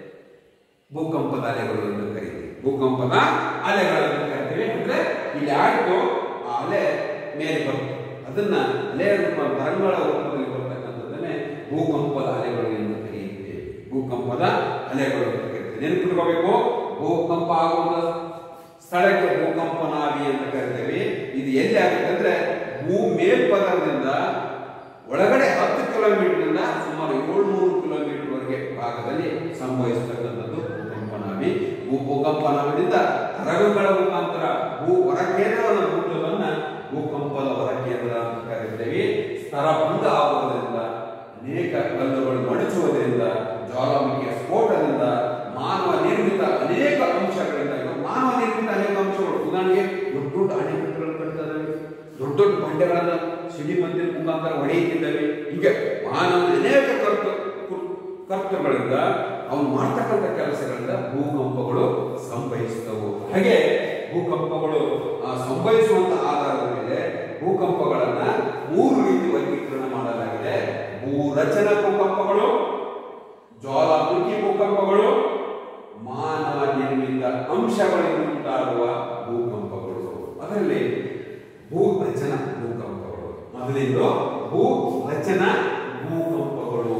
ಭೂಕಂಪದ ಅಲೆಗಳು ಎಂದು ಕರೀತೀವಿ ಭೂಕಂಪದ ಅಲೆಗಳು ಎಂದು ಕರಿತೀವಿ ಅಂದ್ರೆ ಇಲ್ಲಿ ಆಯ್ತು ಆ ಅಲೆ ಮೇಲೆ ಬರುತ್ತೆ ಅದನ್ನ ಅಲೆ ರೂಪ ತರಂಗಳ ರೂಪದಲ್ಲಿ ಬರ್ತಕ್ಕಂಥದ್ದನ್ನೇ ಭೂಕಂಪದ ಅಲೆಗಳು ಎಂದು ಕರೆಯುತ್ತೇವೆ ಭೂಕಂಪದ ಅಲೆಗಳು ಅಂತ ಕರಿತೀವಿ ನೆನಪಿಟ್ಕೋಬೇಕು ಭೂಕಂಪ ಆಗುವ ಸ್ಥಳಕ್ಕೆ ಭೂಕಂಪನಾವಿ ಅಂತ ಕರಿತೇವೆ ಇದು ಎಲ್ಲಿ ಆಗುತ್ತೆ ಅಂದ್ರೆ ಭೂ ಮೇಲ್ಪದರದಿಂದ ಒಳಗಡೆ ಹತ್ತು ಕಿಲೋಮೀಟರ್ನಿಂದ ಸುಮಾರು ಏಳ್ನೂರು ಕಿಲೋಮೀಟರ್ ವರೆಗೆ ಭಾಗದಲ್ಲಿ ಸಂಭವಿಸತಕ್ಕಂಥದ್ದು ಭೂಕಂಪನಾವಿ ಭೂ ಭೂಕಂಪನಾವಿನಿಂದ ತರಂಗಗಳ ಮುಖಾಂತರ ಭೂ ಹೊರಕೇಂದ್ರವನ್ನು ಮುಟ್ಟುವುದನ್ನ ಭೂಕಂಪದ ಹೊರಕೇಂದ್ರ ಅಂತ ಕರೀತೇವೆ ಸ್ತರಭಂಗ ಆಗುವುದರಿಂದ ಅನೇಕ ಕಲ್ಲುಗಳು ಮಡಚುವುದರಿಂದ ಜ್ವಾಲಾಮುಖಿಯ ಸ್ಫೋಟದಿಂದ ಮಾನವ ನಿರ್ಮಿತ ಅನೇಕ ಅಂಶಗಳಿಂದ ಇವಾಗ ಮಾನವ ನಿರ್ಮಿತ ಅನೇಕ ಅಂಶಗಳು ಉದಾಹರಣೆಗೆ ದೊಡ್ಡ ದೊಡ್ಡ ಅಣೆಕಟ್ಟುಗಳು ಕಟ್ತದವೆ ದೊಡ್ಡ ದೊಡ್ಡ ಬಂಡೆಗಳನ್ನ ಸಿಡಿ ಮಂದಿರ ಮುಖಾಂತರ ಹೊಡೆಯುತ್ತಿದ್ದಾವೆ ಹೀಗೆ ಮಾನವ ಅನೇಕ ಕರ್ತ ಕರ್ತಗಳಿಂದ ಅವನು ಮಾಡ್ತಕ್ಕಂಥ ಕೆಲಸಗಳಿಂದ ಭೂಕಂಪಗಳು ಸಂಭವಿಸಿದವು ಹಾಗೆ ಭೂಕಂಪಗಳು ಆ, ಸಂಭವಿಸುವಂತ ಆಧಾರದ ಮೇಲೆ ಭೂಕಂಪಗಳನ್ನ ಮೂರು ರೀತಿ ವರ್ಗೀಕರಣ ಮಾಡಲಾಗಿದೆ ಭೂರಚನಾ ಭೂಕಂಪಗಳು ಜ್ವಾಲಾಮುಖಿ ಭೂಕಂಪಗಳು ಮಾನವ ನಿರ್ಮಿತ ಅಂಶಗಳಿಂದ ಉಂಟಾಗುವ ಭೂಕಂಪಗಳು ಅದರಲ್ಲಿ ಭೂ ರಚನಾ ಭೂಕಂಪಗಳು ಮೊದಲಿಂದು ಭೂ ರಚನಾ ಭೂಕಂಪಗಳು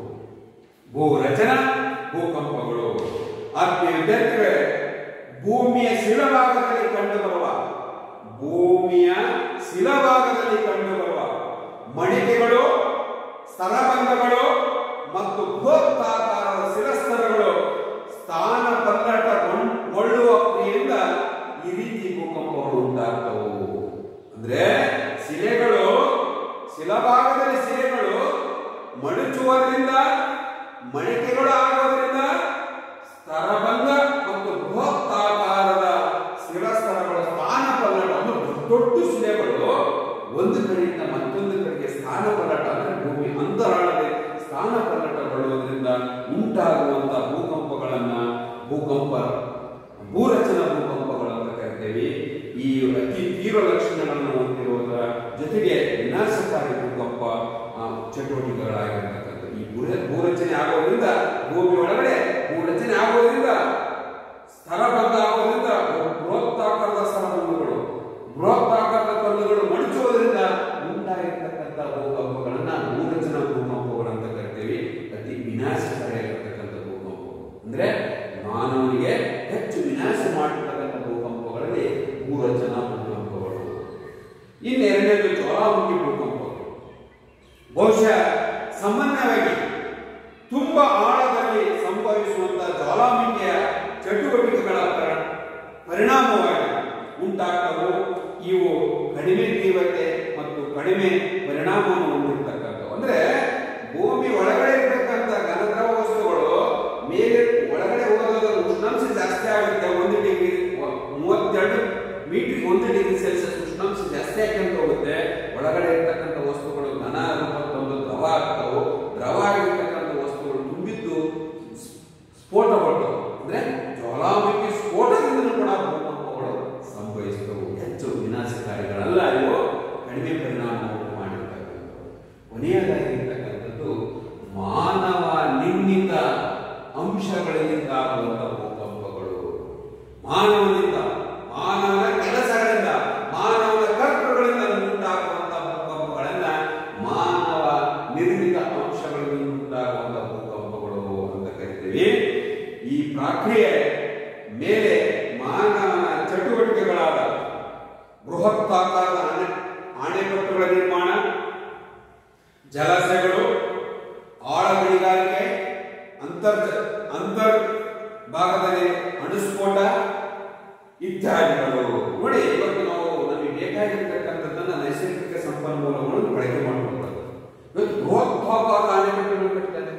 ಭೂ ರಚನಾ ಭೂಕಂಪಗಳು ಆತ್ಮೀಯ ವಿದ್ಯಾರ್ಥಿಗಳೇ ಭೂಮಿಯ ಶಿಲಭಾಗದಲ್ಲಿ ಕಂಡುಬರುವ ಭೂಮಿಯ ಶಿಲಭಾಗದಲ್ಲಿ ಕಂಡುಬರುವ ಮಡಿಕೆಗಳು ಸ್ತರಭಂಗಗಳು ಮತ್ತು ಬೃಹತ್ತಾಕಾರದ ಶಿರಸ್ತರಗಳು ಸ್ಥಾನ ಪಲ್ಲಟಗೊಳ್ಳುವ ಕ್ರಿಯೆಯಿಂದ ಈ ರೀತಿ ಭೂಕಂಪಗಳು ಉಂಟಾಗ್ತವು ಅಂದ್ರೆ ಶಿಲೆಗಳು ಶಿಲಭಾಗದಲ್ಲಿ ಶಿಲೆಗಳು ಮಡಚುವುದರಿಂದ ಮಡಿಕೆಗಳು ಆಗುವುದರಿಂದ ಸ್ತರಭಂಗ ಮತ್ತು ಬೃಹತ್ತಾಕಾರದ ಶಿರಸ್ತರಗಳ ಸ್ಥಾನ ಪಲ್ಲಟ ಅಂದ್ರೆ ದೊಡ್ಡ ಶಿಲೆಗಳು ಒಂದು ಕಡೆಯಿಂದ ಮತ್ತೊಂದು ಕಡೆಗೆ ಸ್ಥಾನ ಪಲ್ಲಟ ಅಂದ್ರೆ ಭೂಮಿ ಅಂತರಾಳದಲ್ಲಿ ಸ್ಥಾನ ಪಲ್ಲಟಗೊಳ್ಳುವುದರಿಂದ ಉಂಟಾಗುವಂತ ಭೂಕಂಪಗಳನ್ನ ಭೂಕಂಪ ಭೂರಚನಾ ಭೂಕಂಪಗಳು ಅಂತ ಕರಿತೇವೆ ಈ ಅತಿ ತೀವ್ರ ಲಕ್ಷಣಗಳನ್ನು ಹೊಂದಿರುವುದರ ಜೊತೆಗೆ ವಿನಾಶಕಾರಿ ಭೂಕಂಪ ಆ, ಚಟುವಟಿಕೆಗಳಾಗಿರ್ತಕ್ಕಂಥ ಈ ಭೂ ಭೂರಚನೆ ಆಗೋದ್ರಿಂದ ಭೂಮಿ ಒಳಗಡೆ ಭೂರಚನೆ ಆಗೋದ್ರಿಂದ ಸ್ತರಬದ್ಧ ಆಗೋದ್ರಿಂದ ಬೃಹತ್ತಾಕಾರದ ಸ್ತರಬಂಧಗಳು ಬೃಹತ್ತಾಕಾರದ ಕಲ್ಲುಗಳು ಮಡಿಚುವುದರಿಂದ ಉಂಟಾಗಿರ್ತಕ್ಕಂಥ ಭೂಕಂಪಗಳನ್ನ ಭೂರಚನಾ ಭೂಕಂಪಗಳು ಅಂತ ಕರಿತೀವಿ ಅತಿ ವಿನಾಶಕಾರಿಯಾಗಿರ್ತಕ್ಕಂಥ ಭೂಕಂಪಗಳು ಅಂದ್ರೆ ಮಾನವನಿಗೆ ಹೆಚ್ಚು ವಿನಾಶ ಮಾಡಿರ್ತಕ್ಕಂಥ ಭೂಕಂಪಗಳಲ್ಲಿ ಭೂರಚನಾ ಭೂಕಂಪಗಳು ಇನ್ನೆರಡನೇದು ಜ್ವಾಲಾಮುಖಿ ಭೂಕಂಪಗಳು ಬಹುಶಃ ಸಾಮಾನ್ಯವಾಗಿ ತುಂಬಾ ಆಳದಲ್ಲಿ ಸಂಭವಿಸುವಂತಹ ಜ್ವಾಲಾಮುಖಿಯ ಚಟುವಟಿಕೆಗಳ ಪರ- ಪರಿಣಾಮವಾಗಿ ಉಂಟಾಗ್ತವು ಇವು ಕಡಿಮೆ ತೀವ್ರತೆ ಮತ್ತು ಕಡಿಮೆ ಪರಿಣಾಮವನ್ನು ಹೊಂದಿರತಕ್ಕಂಥವು ಅಂದ್ರೆ ಭೂಮಿ ಒಳಗಡೆ ಇರತಕ್ಕಂಥ ಘನದ್ರವ ವಸ್ತುಗಳು ಮೇಲೆ ಒಳಗಡೆ ಹೋಗೋದ್ರ ಉಷ್ಣಾಂಶ ಜಾಸ್ತಿ ಆಗುತ್ತೆ ಒಂದು ಡಿಗ್ರಿ ಮೂವತ್ತೆರಡು ಮೀಟರ್ ಒಂದು ಡಿಗ್ರಿ ಸೆಲ್ಸಿಯಸ್ ಉಷ್ಣಾಂಶ ಜಾಸ್ತಿ ಆಗ್ಕೊಂತ ಹೋಗುತ್ತೆ ಒಳಗಡೆ ಇರ್ತಕ್ಕಂಥ ವಸ್ತುಗಳು ಘನ ರೂಪಕ್ಕೊಂದು ದ್ರವ ಆಗ್ತಾವು ದ್ರವ ಆಗಿರ್ತಕ್ಕಂಥ ವಸ್ತುಗಳು ತುಂಬಿದ್ದು ಸ್ಫೋಟಗೊಳ್ತವು ಅಂದ್ರೆ ಜ್ವಾಲಾಮುಖಿ ಸ್ಫೋಟದಿಂದಲೂ ಕೂಡ ಭೂಕಂಪಗಳು ಸಂಭವಿಸ್ತವು ಹೆಚ್ಚು ವಿನಾಶಕಾರಿಗಳಲ್ಲ ಇವು ಕಡಿಮೆ ಪರಿಣಾಮ ಉಂಟು ಮಾಡಿರ್ತಕ್ಕಂಥವು ಕೊನೆಯದಾಗಿರ್ತಕ್ಕಂಥದ್ದು ಮಾನವ ನಿರ್ಮಿತ ಅಂಶಗಳಿಂದ ಆಗುವಂತಹ ಭೂಕಂಪಗಳು ಮಾನವನಿಂದ ಮಾನವನ ಕೆಲಸಗಳಿಂದ ಮಾನವನ ಕರ್ತೃಗಳಿಂದ ಉಂಟಾಗುವಂತಹ ಭೂಕಂಪಗಳನ್ನ ಮಾನವ ನಿರ್ಮಿತ ಅಂಶಗಳಿಂದ ಉಂಟಾಗುವಂತಹ ಭೂಕಂಪಗಳು ಅಂತ ಕರಿತೀವಿ ಈ ಪ್ರಕ್ರಿಯೆ ಮೇಲೆ ಮಾನವನ ಚಟುವಟಿಕೆಗಳಾದ ಬೃಹತ್ತಾಕಾರದ ಅಣೆ ಅಣೆಕಟ್ಟುಗಳ ನಿರ್ಮಾಣ ಜಲಾಶಯಗಳು ಆಳ ಗಣಿಗಾರಿಕೆ ಅಂತರ್ ಅಂತರ್ ಭಾಗದಲ್ಲಿ ಅಣುಸ್ಫೋಟ ಇತ್ಯಾದಿಗಳು ನೋಡಿ ಇವತ್ತು ನಾವು ನಮಗೆ ಬೇಕಾಗಿರ್ತಕ್ಕಂಥದ್ದನ್ನ ನೈಸರ್ಗಿಕ ಸಂಪನ್ಮೂಲಗಳನ್ನು ಬಳಕೆ ಮಾಡಿಕೊಳ್ಳೋದು ಇವತ್ತು ಬೃಹತ್ತಾಕಾರದ ಅಣೆಕಟ್ಟುಗಳು ಕಟ್ಟಿದ್ದಾರೆ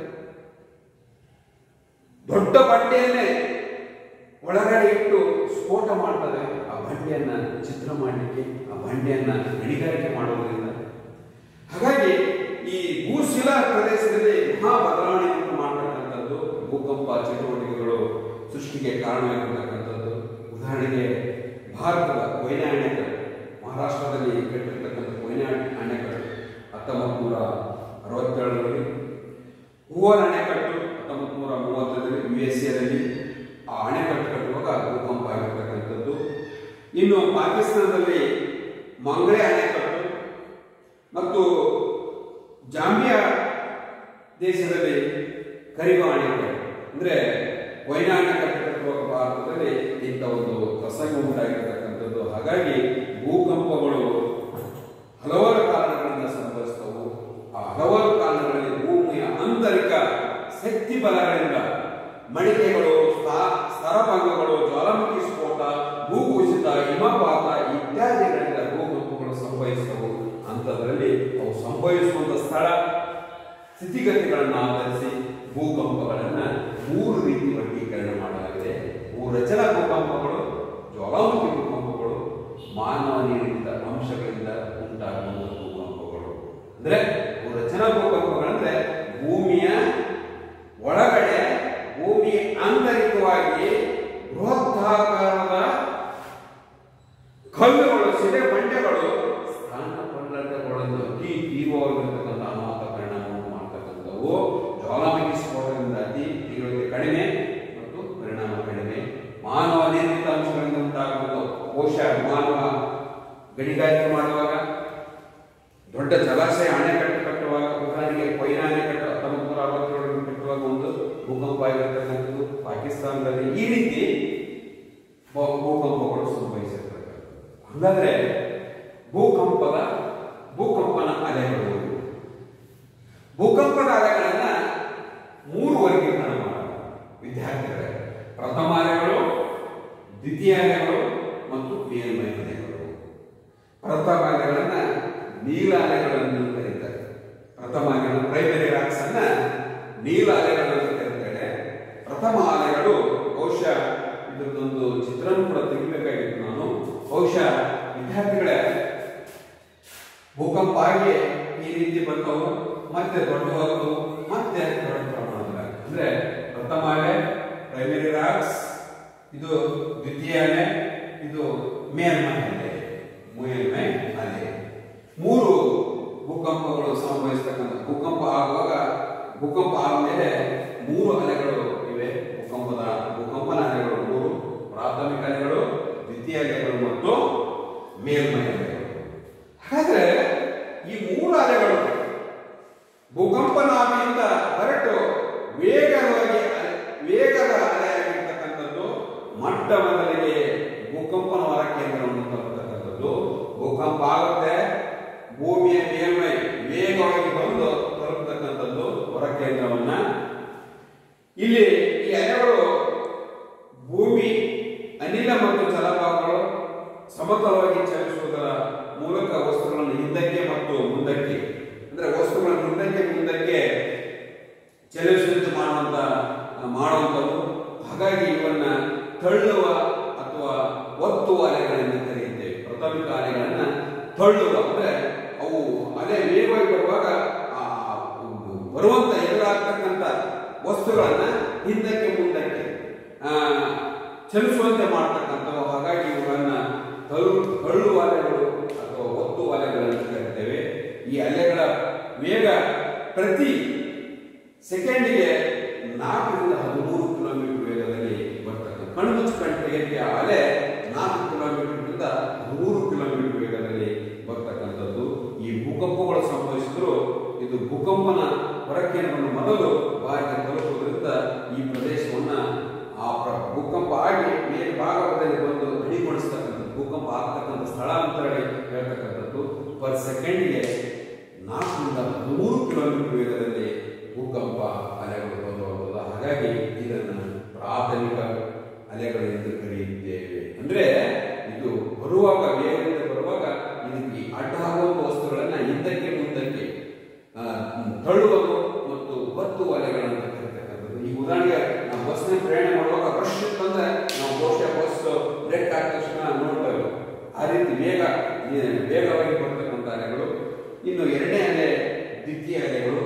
ದೊಡ್ಡ ಬಂಡೆಯನ್ನೇ ಒಳಗಡೆ ಇಟ್ಟು ಸ್ಫೋಟ ಮಾಡ್ತಾರೆ ಆ ಬಂಡೆಯನ್ನ ಚಿತ್ರ ಮಾಡಲಿಕ್ಕೆ ಆ ಬಂಡೆಯನ್ನ ಗಣಿಗಾರಿಕೆ ಮಾಡೋದ್ರಿಂದ ಹಾಗಾಗಿ ಈ ಭೂಶಿಲಾ ಪ್ರದೇಶದಲ್ಲಿ ಮಹಾ ಬದಲಾವಣೆ ಉಂಟು ಮಾಡತಕ್ಕಂಥದ್ದು ಭೂಕಂಪ ಚಟುವಟಿಕೆಗಳು ಸೃಷ್ಟಿಗೆ ಕಾರಣವಾಗಿರ್ತಕ್ಕಂಥದ್ದು ಉದಾಹರಣೆಗೆ ಭಾರತದ ಕೊಯ್ನಾ ಅಣೆಕಟ್ಟು ಮಹಾರಾಷ್ಟ್ರದಲ್ಲಿ ಕಟ್ಟಿರ್ತಕ್ಕಂಥ ಕೊಯ್ನಾ ಅಣೆಕಟ್ಟು ಹತ್ತೊಂಬತ್ತು ನೂರ ಅರವತ್ತೇಳರಲ್ಲಿ ಹೂವರ್ ಅಣೆಕಟ್ಟು ಹತ್ತೊಂಬತ್ತು ನೂರ ಮೂವತ್ತರಲ್ಲಿ ಯು ಎಸ್ ಎದಲ್ಲಿ ಆ ಅಣೆಕಟ್ಟು ಕಟ್ಟುವಾಗ ಭೂಕಂಪ ಆಗಿರ್ತಕ್ಕಂಥದ್ದು ಇನ್ನು ಪಾಕಿಸ್ತಾನದಲ್ಲಿ ಮಂಗಳೆ ಅಣೆಕಟ್ಟು ಮತ್ತು ಜಾಂಬಿಯಾ ದೇಶದಲ್ಲಿ ಕರಿಬಾ ಅಣೆಕಟ್ಟು ಅಂದ್ರೆ ಕೊಯ್ನಾ ಅಣೆಕಟ್ಟು ಕಟ್ಟುವಾಗ ಭಾರತದಲ್ಲಿ ಇಂಥ ಒಂದು ಪ್ರಸಂಗ ಉಂಟಾಗಿರ್ತಕ್ಕಂಥದ್ದು ಹಾಗಾಗಿ ಭೂಕಂಪಗಳು ಹಲವಾರು ಕಾರಣಗಳಿಂದ ಸಂಭವಿಸ್ತವು ಆ ಹಲವಾರು ಕಾರಣಗಳಲ್ಲಿ ಭೂಮಿಯ ಆಂತರಿಕ ಶಕ್ತಿ ಬಲಗಳಿಂದ ಮಡಿಕೆಗಳು ಸ್ಥ- ಸ್ತರಭಂಗಗಳು ಜ್ವಾಲಾಮುಖಿ ಸ್ಫೋಟ ಭೂಕುಸಿತ ಹಿಮಪಾತ ಇತ್ಯಾದಿಗಳಿಂದ ಭೂಕಂಪಗಳು ಸಂಭವಿಸ್ತವು ಅಂಥದ್ರಲ್ಲಿ ಅವು ಸಂಭವಿಸುವಂತ ಸ್ಥಳ ಸ್ಥಿತಿಗತಿಗಳನ್ನು ಆಧರಿಸಿ ಭೂಕಂಪಗಳನ್ನ ಮೂರು ರೀತಿ ವರ್ಗೀಕರಣ ಮಾಡಲಾಗಿದೆ ಭೂರಚನಾ ಭೂಕಂಪಗಳು ಜ್ವಾಲಾಮುಖಿ ಭೂಕಂಪಗಳು ಮಾನವ ನಿರ್ಮಿತ ಅಂಶಗಳಿಂದ ಉಂಟಾಗುವಂತ ಭೂಕಂಪಗಳು ಅಂದ್ರೆ ಭೂರಚನಾ ಭೂಕಂಪಗಳಂದ್ರೆ ಭೂಮಿಯ ಒಳಗಡೆ ಭೂಮಿ ಆಂತರಿಕವಾಗಿ ಬೃಹತ್ತಾಕಾರದ ಕಲ್ಲುಗಳು ಸಿಡೆ ಬಂಡೆಗಳು ಸ್ಥಾನ ಪಲ್ಲಟಗಳನ್ನು ಅತಿ ತೀವ್ರವಾಗಿರ್ತಕ್ಕಂಥ ಅನಾಹುತ ಪರಿಣಾಮವನ್ನು ಮಾಡ್ತಕ್ಕಂಥವು ಜ್ವಾಲಾಮುಖಿ ಸ್ಫೋಟದಿಂದ ಅತಿ ತೀವ್ರತೆ ಕಡಿಮೆ ಮತ್ತು ಪರಿಣಾಮ ಕಡಿಮೆ ಮಾನವ ನಿರ್ಮಿತ ಅಂಶಗಳಿಂದ ಉಂಟಾಗುವುದು ಕೋಶ ಮಾನವ ಗಣಿಗಾರಿಕೆ ಮಾಡುವಾಗ ದೊಡ್ಡ ಜಲಾಶಯ ಅಣೆಕಟ್ಟು ಕಟ್ಟುವಾಗ ಉದಾಹರಣೆಗೆ ಕೊಯ್ನಾ ಅಣೆಕಟ್ಟು ಹತ್ತೊಂಬತ್ತು ನೂರ ಅರವತ್ತೇಳರಲ್ಲಿ ಕಟ್ಟುವಾಗ ಒಂದು ಭೂಕಂಪ ಆಗಿರ್ತಕ್ಕಂಥದ್ದು ಪಾಕಿಸ್ತಾನದಲ್ಲಿ ಈ ರೀತಿ ಭೂ- ಭೂಕಂಪಗಳು ಸಂಭವಿಸಿರ್ತಕ್ಕಂಥದ್ದು ಹಾಗಾದ್ರೆ ಭೂಕಂಪದ ಭೂಕಂಪನ ಅಲೆಗಳು ಭೂಕಂಪದ ಅಲೆಗಳನ್ನ ಮೂರು ವರ್ಗೀಕರಣ ಮಾಡಬಹುದು ವಿದ್ಯಾರ್ಥಿಗಳೇ ಪ್ರಥಮ ಅಲೆಗಳು ದ್ವಿತೀಯ ಅಲೆಗಳು ಮತ್ತು ಮೇಲ್ಮೈ ಅಲೆಗಳು ಪ್ರಥಮ ಅಲೆಗಳನ್ನ ನೀಲ ಅಲೆಗಳನ್ನು ಕರೀತಾರೆ ಪ್ರಥಮ ಅಲೆಗಳು ಪ್ರೈಮರಿ ರಾಕ್ಸ್ ಅನ್ನ ನೀಲ ಅಲೆಗಳನ್ನು ಕರೀತಾರೆ ಪ್ರಥಮ ಅಲೆಗಳು ಬಹುಶಃ ಇದರದೊಂದು ಚಿತ್ರಣ ಕೂಡ ತೆಗಿಬೇಕಾಗಿತ್ತು ನಾನು ಬಹುಶಃ ವಿದ್ಯಾರ್ಥಿಗಳೇ ಭೂಕಂಪ ಆಗಿ ಈ ರೀತಿ ಬಂದವು ಮತ್ತೆ ದೊಡ್ಡ ಮತ್ತೆ ದೊಡ್ಡ ಪ್ರಮಾಣದಲ್ಲಿ ಅಂದ್ರೆ ಪ್ರಥಮ ಅಲೆ ಪ್ರೈಮರಿ ರಾಕ್ಸ್ ಇದು ದ್ವಿತೀಯ ಅಲೆ ಇದು ಮೇಲ್ಮೈ ಅಲೆ ಮೇಲ್ಮೈ ಅಲೆ ಮೂರು ಭೂಕಂಪಗಳು ಸಂಭವಿಸ್ತಕ್ಕಂಥ ಭೂಕಂಪ ಆಗುವಾಗ ಭೂಕಂಪ ಆದಮೇಲೆ ಮೂರು ಅಲೆಗಳು ಇವೆ ಭೂಕಂಪದ ಭೂಕಂಪನ ಅಲೆಗಳು ಮೂರು ಪ್ರಾಥಮಿಕ ಅಲೆಗಳು ದ್ವಿತೀಯ ಅಲೆಗಳು ಮತ್ತು ಮೇಲ್ಮೈ ಅಲೆಗಳು ಹಾಗಾದ್ರೆ ಈ ಮೂರು ಅಲೆಗಳು ಭೂಕಂಪನಾಭಿಯಿಂದ ಹೊರಟು ವೇಗವಾಗಿ ಅಲೆ- ವೇಗದ ಅಲೆಯಾಗಿರ್ತಕ್ಕಂಥದ್ದು ಮೊಟ್ಟ ಮೊದಲಿಗೆ ಭೂಕಂಪನ ಹೊರ ಕೇಂದ್ರವನ್ನು ತಲುಪತಕ್ಕಂಥದ್ದು ಭೂಕಂಪ ಆಗುತ್ತೆ ಭೂಮಿಯ ಮೇಲ್ಮೈ ವೇಗವಾಗಿ ಬಂದು ತಲುಪತಕ್ಕಂಥದ್ದು ಹೊರ ಕೇಂದ್ರವನ್ನ ಇಲ್ಲಿ ಈ ಅಲೆಗಳು ಭೂಮಿ ಅನಿಲ ಮತ್ತು ಜಲಭಾಗಗಳು ಸಮತಲವಾಗಿ ಚಲಿಸುವುದರ ಮೂಲಕ ವಸ್ತುಗಳನ್ನು ಹಿಂದಕ್ಕೆ ಮತ್ತು ಮುಂದಕ್ಕೆ ಅಂದ್ರೆ ವಸ್ತುಗಳನ್ನು ಹಿಂದಕ್ಕೆ ಮುಂದಕ್ಕೆ ಚಲಿಸುವಂತೆ ಮಾಡುವಂತ ಮಾಡುವಂಥವು ಹಾಗಾಗಿ ಇವನ್ನ ತಳ್ಳುವ ಅಥವಾ ಒತ್ತುವ ಅಲೆಗಳೆಂದು ಕರೆಯುತ್ತೇವೆ ಪ್ರಾಥಮಿಕ ಅಲೆಗಳನ್ನ ತಳ್ಳುವ ಅಂದ್ರೆ ಅವು ಅಲೆ ವೇಗವಾಗಿ ಬರುವಾಗ ಆ ಬರುವಂತ ಎದುರಾಗ್ತಕ್ಕಂಥ ವಸ್ತುಗಳನ್ನ ಹಿಂದಕ್ಕೆ ಮುಂದಕ್ಕೆ ಆ, ಚಲಿಸುವಂತೆ ಮಾಡ್ತಕ್ಕಂಥವು ಹಾಗಾಗಿ ಇವುಗಳನ್ನ ತಳ್ಳು ತಳ್ಳುವ ಅಲೆಗಳು ಅಥವಾ ಒತ್ತುವ ಅಲೆಗಳನ್ನು ಕರಿತೇವೆ ಈ ಅಲೆಗಳ ವೇಗ ಪ್ರತಿ ಸೆಕೆಂಡಿಗೆ ನಾಲ್ಕರಿಂದ ಹದಿಮೂರು ಕಿಲೋಮೀಟರ್ ವೇಗದಲ್ಲಿ ಬರ್ತಕ್ಕಂಥ ಕಣ್ಮುಚ್ಚು ಕಂಟಿಗೆ ಆ ಅಲೆ ನಾಲ್ಕು ಕಿಲೋಮೀಟರ್ನಿಂದ ಹದಿಮೂರು ಕಿಲೋಮೀಟರ್ ವೇಗದಲ್ಲಿ ಬರ್ತಕ್ಕಂಥದ್ದು ಈ ಭೂಕಂಪಗಳು ಸಂಭವಿಸಿದ್ರು ಇದು ಭೂಕಂಪನ ಹೊರಕೇಂದ್ರವನ್ನು ಮೊದಲು ಬಾರಿಗೆ ತಲುಪುವುದರಿಂದ ಈ ಪ್ರದೇಶವನ್ನ ಆ ಪ್ರ- ಭೂಕಂಪ ಆಗಿ ಮೇಲ್ಭಾಗದಲ್ಲಿ ಬಂದು ಅಡಿಗೊಳಿಸ್ತಕ್ಕಂಥದ್ದು ಭೂಕಂಪ ಆಗ್ತಕ್ಕಂಥ ಸ್ಥಳಾಂತರ ಹೇಳ್ತಕ್ಕಂಥದ್ದು ಪರ್ ಸೆಕೆಂಡ್ಗೆ ನಾಲ್ಕರಿಂದ ಹದಿಮೂರು ಕಿಲೋಮೀಟರ್ ವೇಗದಲ್ಲಿ ಭೂಕಂಪ ಅಲೆಗಳು ಬಂದಬಹುದು ಹಾಗಾಗಿ ಇದನ್ನು ಪ್ರಾಥಮಿಕ ಅಲೆಗಳು ಎಂದು ಕರೆಯುತ್ತೇವೆ ಅಂದ್ರೆ ಇದು ಬರುವಾಗ ವೇಗದಿಂದ ಬರುವಾಗ ಇದಕ್ಕೆ ಅಡ್ಡ ಆಗುವಂತ ವಸ್ತುಗಳನ್ನ ಹಿಂದಕ್ಕೆ ಮುಂದಕ್ಕೆ ಆ, ತಳ್ಳುವುದು ಮತ್ತು ಒತ್ತು ಅಲೆಗಳನ್ನು ಕರೀತಕ್ಕಂಥದ್ದು ಈ ಉದಾಹರಣೆಗೆ ನಾವು ಬಸ್ನ ಪ್ರಯಾಣ ಮಾಡುವಾಗ ರಶ್ ಅಂತಂದ್ರೆ ನಾವು ಬಹುಶಃ ಬಸ್ ಬ್ರೇಕ್ ಆದ ತಕ್ಷಣ ನೋಡ್ತೇವೆ ಆ ರೀತಿ ವೇಗ ಈ ವೇಗವಾಗಿ ಬರ್ತಕ್ಕಂಥ ಅಲೆಗಳು ಇನ್ನು ಎರಡನೇ ಅಲೆ ದ್ವಿತೀಯ ಅಲೆಗಳು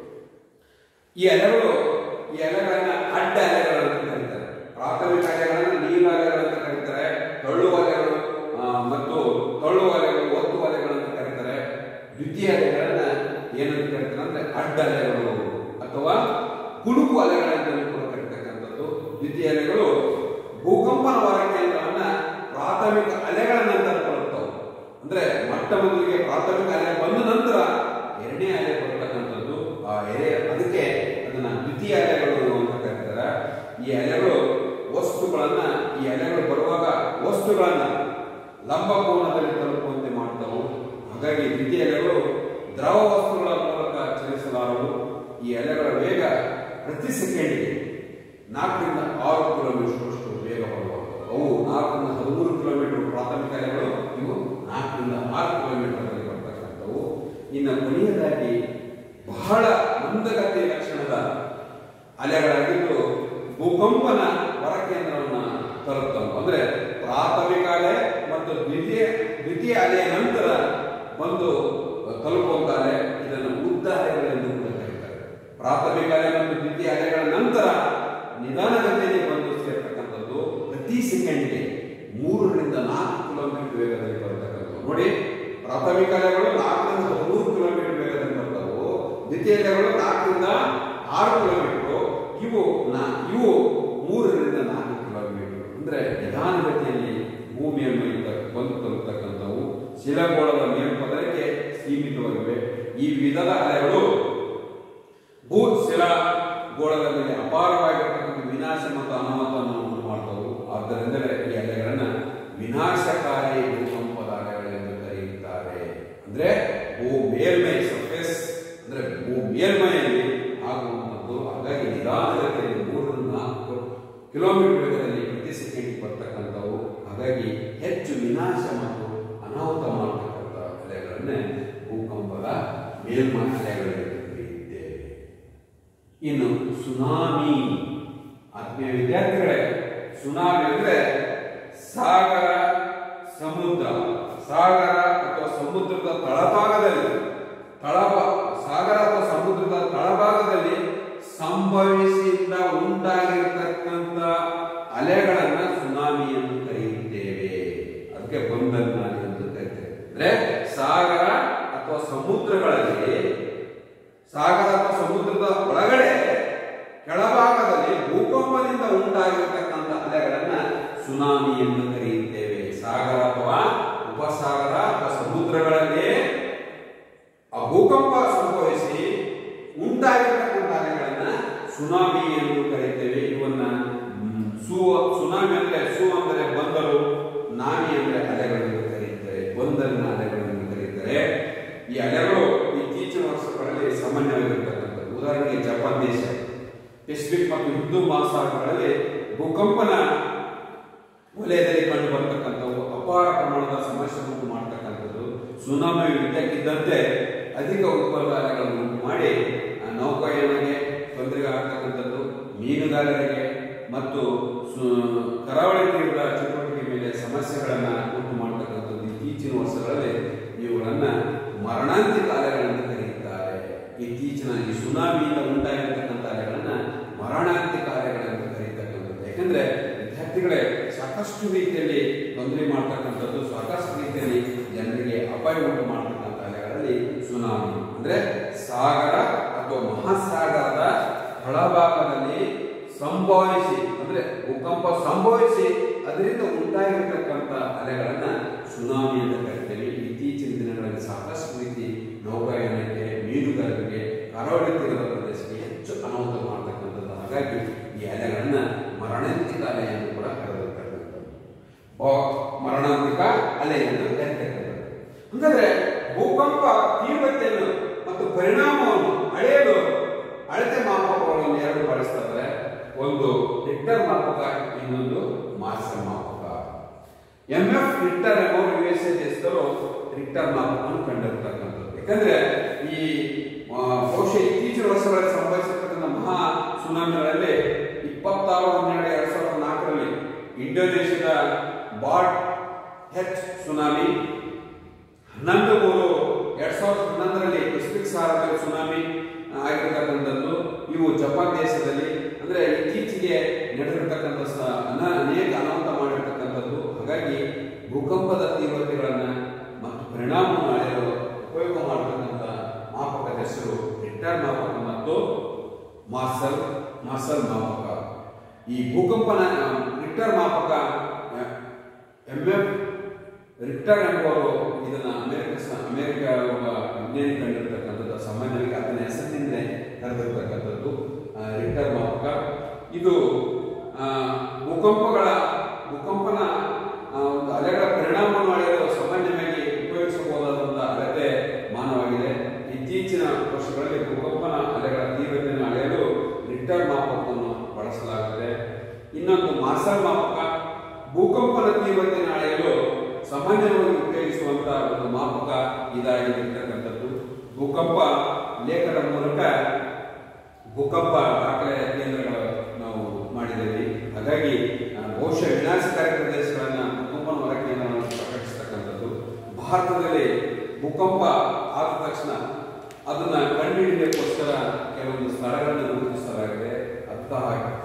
ಈ ಅಲೆಗಳು ಈ ಅಲೆಗಳನ್ನ ಅಡ್ಡ ಅಲೆಗಳು ಅಂತ ಕರೀತಾರೆ ಪ್ರಾಥಮಿಕ ಅಲೆಗಳನ್ನ ನೀಲ ಅಲೆಗಳು ಅಂತ ಕರೀತಾರೆ ತಳ್ಳುವ ಅಲೆಗಳು ಆ, ಮತ್ತು ತಳ್ಳುವ ಅಲೆಗಳು ಒತ್ತುವ ಅಲೆಗಳು ಅಂತ ಕರೀತಾರೆ ದ್ವಿತೀಯ ಅಲೆಗಳನ್ನ ಏನಂತ ಕರೀತಾರೆ ಅಂದ್ರೆ ಅಡ್ಡ ಅಲೆಗಳು ಅಥವಾ ಕುಣುಕು ಅಲೆಗಳಂತ ಕೂಡ ಕರೀತಕ್ಕಂಥದ್ದು ದ್ವಿತೀಯ ಅಲೆಗಳು ಭೂಕಂಪನ ಹೊರ ಕೇಂದ್ರವನ್ನ ಪ್ರಾಥಮಿಕ ಅಲೆಗಳ ನಂತರ ತಲುಪ್ತವೆ ಅಂದ್ರೆ ಮೊಟ್ಟ ಮೊದಲಿಗೆ ಪ್ರಾಥಮಿಕ ಅಲೆ ಬಂದ ನಂತರ ಎರಡನೇ ಅಲೆ ಬರ್ತಕ್ಕಂಥದ್ದು ಆ ಎಲೆ ಅದಕ್ಕೆ ಅದನ್ನ ದ್ವಿತೀಯ ಅಲೆಗಳು ಅಂತ ಕರೀತಾರೆ ಈ ಅಲೆಗಳು ವಸ್ತುಗಳನ್ನ ಈ ಅಲೆಗಳು ಬರುವಾಗ ವಸ್ತುಗಳನ್ನ ಲಂಬ ಕೋನದಲ್ಲಿ ತಲುಪುವಂತೆ ಮಾಡ್ತಾವು ಹಾಗಾಗಿ ದ್ವಿತೀಯ ಅಲೆಗಳು ದ್ರವ ವಸ್ತುಗಳ ಮೂಲಕ ಚಲಿಸಲಾರವು ಈ ಅಲೆಗಳ ವೇಗ ಪ್ರತಿ ಸೆಕೆಂಡಿಗೆ ನಾಲ್ಕರಿಂದ ಆರು ಕಿಲೋಮೀಟರ್ ಅಷ್ಟು ವೇಗ ಬರುವಾಗ ಅವು ನಾಲ್ಕರಿಂದ ಹದಿಮೂರು ಕಿಲೋಮೀಟರ್ ಪ್ರಾಥಮಿಕ ಅಲೆಗಳು ಇವು ನಾಲ್ಕರಿಂದ ಆರು ಕಿಲೋಮೀಟರ್ ಬರ್ತಕ್ಕಂಥವು ಇನ್ನು ಕೊನೆಯದಾಗಿ ಬಹಳ ಮಂದಗತಿಯ ಲಕ್ಷಣದ ಅಲೆಗಳಾಗಿದ್ದು ಭೂಕಂಪನ ಹೊರಕೇಂದ್ರವನ್ನ ತಲುಪ್ತವು ಅಂದ್ರೆ ಪ್ರಾಥಮಿಕ ಅಲೆ ಮತ್ತು ದ್ವಿತೀಯ ದ್ವಿತೀಯ ಅಲೆಯ ನಂತರ ಬಂದು ತಲುಪುವಂತ ಅಲೆ ಇದನ್ನು ಉದ್ದ ಅಲೆಗಳೆಂದು ಕೂಡ ಕರೀತಾರೆ ಪ್ರಾಥಮಿಕ ಅಲೆ ಮತ್ತು ದ್ವಿತೀಯ ಅಲೆಗಳ ನಂತರ ನಿಧಾನಗತಿಯಲ್ಲಿ ಬಂದು ಸೇರ್ತಕ್ಕಂಥದ್ದು ಪ್ರತಿ ಸೆಕೆಂಡ್ಗೆ ಮೂರರಿಂದ ನಾಲ್ಕು ಕಿಲೋಮೀಟರ್ ವೇಗದಲ್ಲಿ ಬರತಕ್ಕಂಥದ್ದು ನೋಡಿ ಪ್ರಾಥಮಿಕ ಅಲೆಗಳು ನಾಲ್ಕರಿಂದ ಹದಿಮೂರು ಕಿಲೋಮೀಟರ್ ವೇಗದಲ್ಲಿ ಬರ್ತವು ದ್ವಿತೀಯ ಅಲೆಗಳು ನಾಲ್ಕರಿಂದ ಆರು ಕಿಲೋಮೀಟರ್ ಇವು ನಾ ಇವು ಮೂರರಿಂದ ನಾಲ್ಕು ಕಿಲೋಮೀಟರ್ ಅಂದ್ರೆ ನಿಧಾನಗತಿಯಲ್ಲಿ ಭೂಮಿಯ ಮೇಲೆ ಬಂದು ತಲುಪತಕ್ಕಂಥವು ಶಿಲಾಗೋಳದ ಮೇಲ್ಪದರಕ್ಕೆ ಸೀಮಿತವಾಗಿವೆ ಈ ವಿಧದ ಅಲೆಗಳು ಭೂ ಶಿಲಾ ಗೋಳದ ಮೇಲೆ ಅಪಾರವಾಗಿರ್ತಕ್ಕಂಥ ವಿನಾಶ ಮತ್ತು ಅನಾಹುತವನ್ನು ಉಂಟು ಮಾಡ್ತವು ಆದ್ದರಿಂದಲೇ ಈ ಅಲೆಗಳನ್ನ ವಿನಾಶಕಾರಿ ಭೂಕಂಪದ ಅಲೆಗಳೆಂದು ಕರೆಯುತ್ತಾರೆ ಅಂದ್ರೆ ಭೂ ಮೇಲ್ಮೈ ಸರ್ಫೇಸ್ ಅಂದ್ರೆ ಭೂ ಮೇಲ್ಮೈಯಲ್ಲಿ ಆಗುವಂಥದ್ದು ಹಾಗಾಗಿ ನಿಧಾನಗತಿಯಲ್ಲಿ ಮೂರರಿಂದ ನಾಲ್ಕು ಕಿಲೋಮೀಟರ್ ವೇಗದಲ್ಲಿ ಪ್ರತಿ ಸೆಕೆಂಡ್ ಬರ್ತಕ್ಕಂಥವು ಹಾಗಾಗಿ ಹೆಚ್ಚು ವಿನಾಶ ಮತ್ತು ಅನಾಹುತ ಮಾಡತಕ್ಕಂಥ ಅಲೆಗಳನ್ನೇ ಭೂಕಂಪದ ಮೇಲ್ಮೈ ಅಲೆಗಳೆಂದು ಕರೆಯುತ್ತೇವೆ ಇನ್ನು ಸುನಾಮಿ ಆತ್ಮೀಯ ವಿದ್ಯಾರ್ಥಿಗಳೇ ಸುನಾಮಿ ಅಂದ್ರೆ ಸಾಗರ ಸಮುದ್ರ ಸಾಗರ ಅಥವಾ ಸಮುದ್ರದ ತಳಭಾಗದಲ್ಲಿ ತಳಭಾ ಸಾಗರ ಅಥವಾ ಸಮುದ್ರದ ತಳಭಾಗದಲ್ಲಿ ಸಂಭವಿಸಿದ ಉಂಟಾಗಿ ಸ್ಥಳಗಳಲ್ಲಿ ಭೂಕಂಪನ ವಲಯದಲ್ಲಿ ಕಂಡು ಬರ್ತಕ್ಕಂಥವು ಅಪಾರ ಪ್ರಮಾಣದ ಸಮಸ್ಯೆ ಉಂಟು ಮಾಡ್ತಕ್ಕಂಥದ್ದು ಸುನಾಮಿ ಇದ್ದಕ್ಕಿದ್ದಂತೆ ಅಧಿಕ ಉತ್ಪನ್ನಗಳನ್ನು ಉಂಟು ಮಾಡಿ ಆ ನೌಕಾಯಾನಗೆ ತೊಂದರೆ ಆಗ್ತಕ್ಕಂಥದ್ದು ಮೀನುಗಾರರಿಗೆ ಮತ್ತು ಸು- ಕರಾವಳಿ ತೀರದ ಚಟುವಟಿಕೆ ಮೇಲೆ ಸಮಸ್ಯೆಗಳನ್ನು ಉಂಟು ಮಾಡತಕ್ಕಂಥದ್ದು ಇತ್ತೀಚಿನ ವರ್ಷಗಳಲ್ಲಿ ಇವುಗಳನ್ನ ಮರಣಾಂತಿಕ ಅಲೆಗಳನ್ನು ಕರೆಯುತ್ತಾರೆ ಇತ್ತೀಚಿನ ಈ ಸುನಾಮಿಯಿಂದ ಉಂಟಾಗಿರ್ತಕ್ಕಂಥ ಅಲೆಗಳನ್ನ ಮರಣಾಂತಿಕ ಅಲೆಗಳನ್ನು ಕರೆಯತಕ್ಕಂಥದ್ದು ಯಾಕಂದ್ರೆ ವಿದ್ಯಾರ್ಥಿಗಳೇ ಸಾಕಷ್ಟು ರೀತಿಯಲ್ಲಿ ತೊಂದರೆ ಮಾಡ್ತಕ್ಕಂಥದ್ದು ಸಾಕಷ್ಟು ರೀತಿಯಲ್ಲಿ ಜನರಿಗೆ ಅಪಾಯ ಉಂಟು ಮಾಡ್ತಕ್ಕಂಥ ಅಲೆಗಳಲ್ಲಿ ಸುನಾಮಿ ಅಂದ್ರೆ ಸಾಗರ ಅಥವಾ ಮಹಾಸಾಗರದ ಒಳಭಾಗದಲ್ಲಿ ಸಂಭವಿಸಿ ಅಂದ್ರೆ ಭೂಕಂಪ ಸಂಭವಿಸಿ ಅದರಿಂದ ಉಂಟಾಗಿರ್ತಕ್ಕಂಥ ಅಲೆಗಳನ್ನ ಸುನಾಮಿ ಅಂತ ಕರಿತೇವೆ ಇತ್ತೀಚಿನ ದಿನಗಳಲ್ಲಿ ಸಾಕಷ್ಟು ರೀತಿ ನೌಕಾಯಾನಕ್ಕೆ ಮೀನುಗಾರರಿಗೆ ಕರಾವಳಿ ತೀರದ ಪ್ರದೇಶಕ್ಕೆ ಹೆಚ್ಚು ಅನಾಹುತ ಮಾಡತಕ್ಕಂಥದ್ದು ಹಾಗಾಗಿ ಈ ಅಲೆಗಳನ್ನ ಮರಣಾಂತಿಕ ಅಲೆ ಎಂದು ಕೂಡ ಕರೆದಿರ್ತಕ್ಕಂಥದ್ದು ಬ- ಮರಣಾಂತಿಕ ಅಲೆ ಎಂದು ಕರೆತಕ್ಕಂಥದ್ದು ಹಾಗಾದ್ರೆ ಭೂಕಂಪ ತೀವ್ರತೆಯನ್ನು ಮತ್ತು ಪರಿಣಾಮವನ್ನು ಅಳೆಯಲು ಅಳತೆ ಮಾಪಕಗಳನ್ನು ಎರಡು ಬಳಸ್ತಾರೆ ಒಂದು ರಿಕ್ಟರ್ ಮಾಪಕ ಇನ್ನೊಂದು ಮಾರ್ಸಲ್ ಮಾಪಕ ಎಂ ಎಫ್ ರಿಕ್ಟರ್ ಎಂಬುವರು ಯು ಎಸ್ ಎ ದೇಶದವರು ರಿಕ್ಟರ್ ಮಾಪಕವನ್ನು ಕಂಡಿರ್ತಕ್ಕಂಥದ್ದು ಯಾಕಂದ್ರೆ ಈ ಆ, ಬಹುಶಃ ಇತ್ತೀಚಿನ ವರ್ಷಗಳಲ್ಲಿ ಸಂಭವಿಸಿರ್ತಕ್ಕಂಥ ಮಹಾ ಸುನಾಮಿಗಳಲ್ಲಿ ಇಪ್ಪತ್ತಾರು ಹನ್ನೆರಡು ಎರಡ್ ಸಾವಿರದ ನಾಲ್ಕರಲ್ಲಿ ಇಂಡೋನೇಷ್ಯಾದ ಬಾಟ್ ಹೆಚ್ ಸುನಾಮಿ ಹನ್ನೊಂದು ಮೂರು ಎರಡ್ ಸಾವಿರದ ಹನ್ನೊಂದರಲ್ಲಿ ಪೆಸಿಫಿಕ್ ಸಾಗರದಲ್ಲಿ ಸುನಾಮಿ ಆಗಿರ್ತಕ್ಕಂಥದ್ದು ಇವು ಜಪಾನ್ ದೇಶದಲ್ಲಿ ಅಂದ್ರೆ ಇತ್ತೀಚೆಗೆ ನಡೆದಿರ್ತಕ್ಕಂಥ ಸ- ಅನ- ಅನೇಕ ಅನಾಹುತ ಮಾಡಿರ್ತಕ್ಕಂಥದ್ದು ಹಾಗಾಗಿ ಭೂಕಂಪದ ತೀವ್ರತೆಗಳನ್ನ ಮತ್ತು ಪರಿಣಾಮವನ್ನು ಅಳೆಯಲು ಉಪಯೋಗ ಮಾಡತಕ್ಕಂಥ ಮಾಪಕದ ಹೆಸರು ರಿಕ್ಟರ್ ಮಾಪಕ ಮತ್ತು ಮಾರ್ಸಲ್ ಮಾರ್ಸಲ್ ಮಾಪಕ ಈ ಭೂಕಂಪನ ರಿಕ್ಟರ್ ಮಾಪಕ ಎಂ ಎಫ್ ರಿಕ್ಟರ್ ಎಂಬುವರು ಇದನ್ನ ಅಮೆರಿಕ ಸ- ಅಮೆರಿಕ ಒಬ್ಬ ವಿಜ್ಞಾನಿ ಕಂಡಿರ್ತಕ್ಕಂಥದ್ದು ಸಾಮಾನ್ಯವಾಗಿ ಆತನ ಹೆಸರಿನಿಂದಲೇ ಕರೆದಿರ್ತಕ್ಕಂಥದ್ದು ಆ, ರಿಕ್ಟರ್ ಮಾಪಕ ಇದು ಆ, ಭೂಕಂಪಗಳ ಭೂಕಂಪನ ಆ, ಒಂದು ಅಲೆಗಳ ಪರಿಣಾಮವನ್ನು ಅಳೆಯಲು ಸಾಮಾನ್ಯವಾಗಿ ಉಪಯೋಗಿಸಬಹುದಾದಂತಹ ಅಳತೆ ಮಾನವಾಗಿದೆ ಇತ್ತೀಚಿನ ವರ್ಷಗಳಲ್ಲಿ ಭೂಕಂಪನ ಅಲೆಗಳ ತೀವ್ರತೆಯನ್ನು ಅಳೆಯಲು ರಿಕ್ಟರ್ ಮಾಪಕವನ್ನು ಬಳಸಲಾಗುತ್ತದೆ ಇನ್ನೊಂದು ಮಾರ್ಸಲ್ ಮಾಪಕ ಭೂಕಂಪನ ತೀವ್ರತೆಯನ್ನು ಅಳೆಯಲು ಸಾಮಾನ್ಯವಾಗಿ ಉಪಯೋಗಿಸುವಂತಹ ಒಂದು ಮಾಪಕ ಇದಾಗಿರ್ತಕ್ಕಂಥದ್ದು ಭೂಕಂಪ ಲೇಖನ ಮೂಲಕ ಭೂಕಂಪ ದಾಖಲೆ ಕೇಂದ್ರಗಳು ನಾವು ಮಾಡಿದ್ದೇವೆ ಹಾಗಾಗಿ ಆ, ಬಹುಶಃ ವಿನಾಶಕಾರಿ ಪ್ರದೇಶಗಳನ್ನ ಭೂಕಂಪನ ಹೊರ ಕೇಂದ್ರಗಳನ್ನು ಪ್ರಕಟಿಸತಕ್ಕಂಥದ್ದು ಭಾರತದಲ್ಲಿ ಭೂಕಂಪ ಆದ ತಕ್ಷಣ ಅದನ್ನ ಕಂಡುಹಿಡಿಯಲಿಕ್ಕೋಸ್ಕರ ಕೆಲವೊಂದು ಸ್ಥಳಗಳನ್ನು ಗುರುತಿಸಲಾಗಿದೆ ಅಂತಹ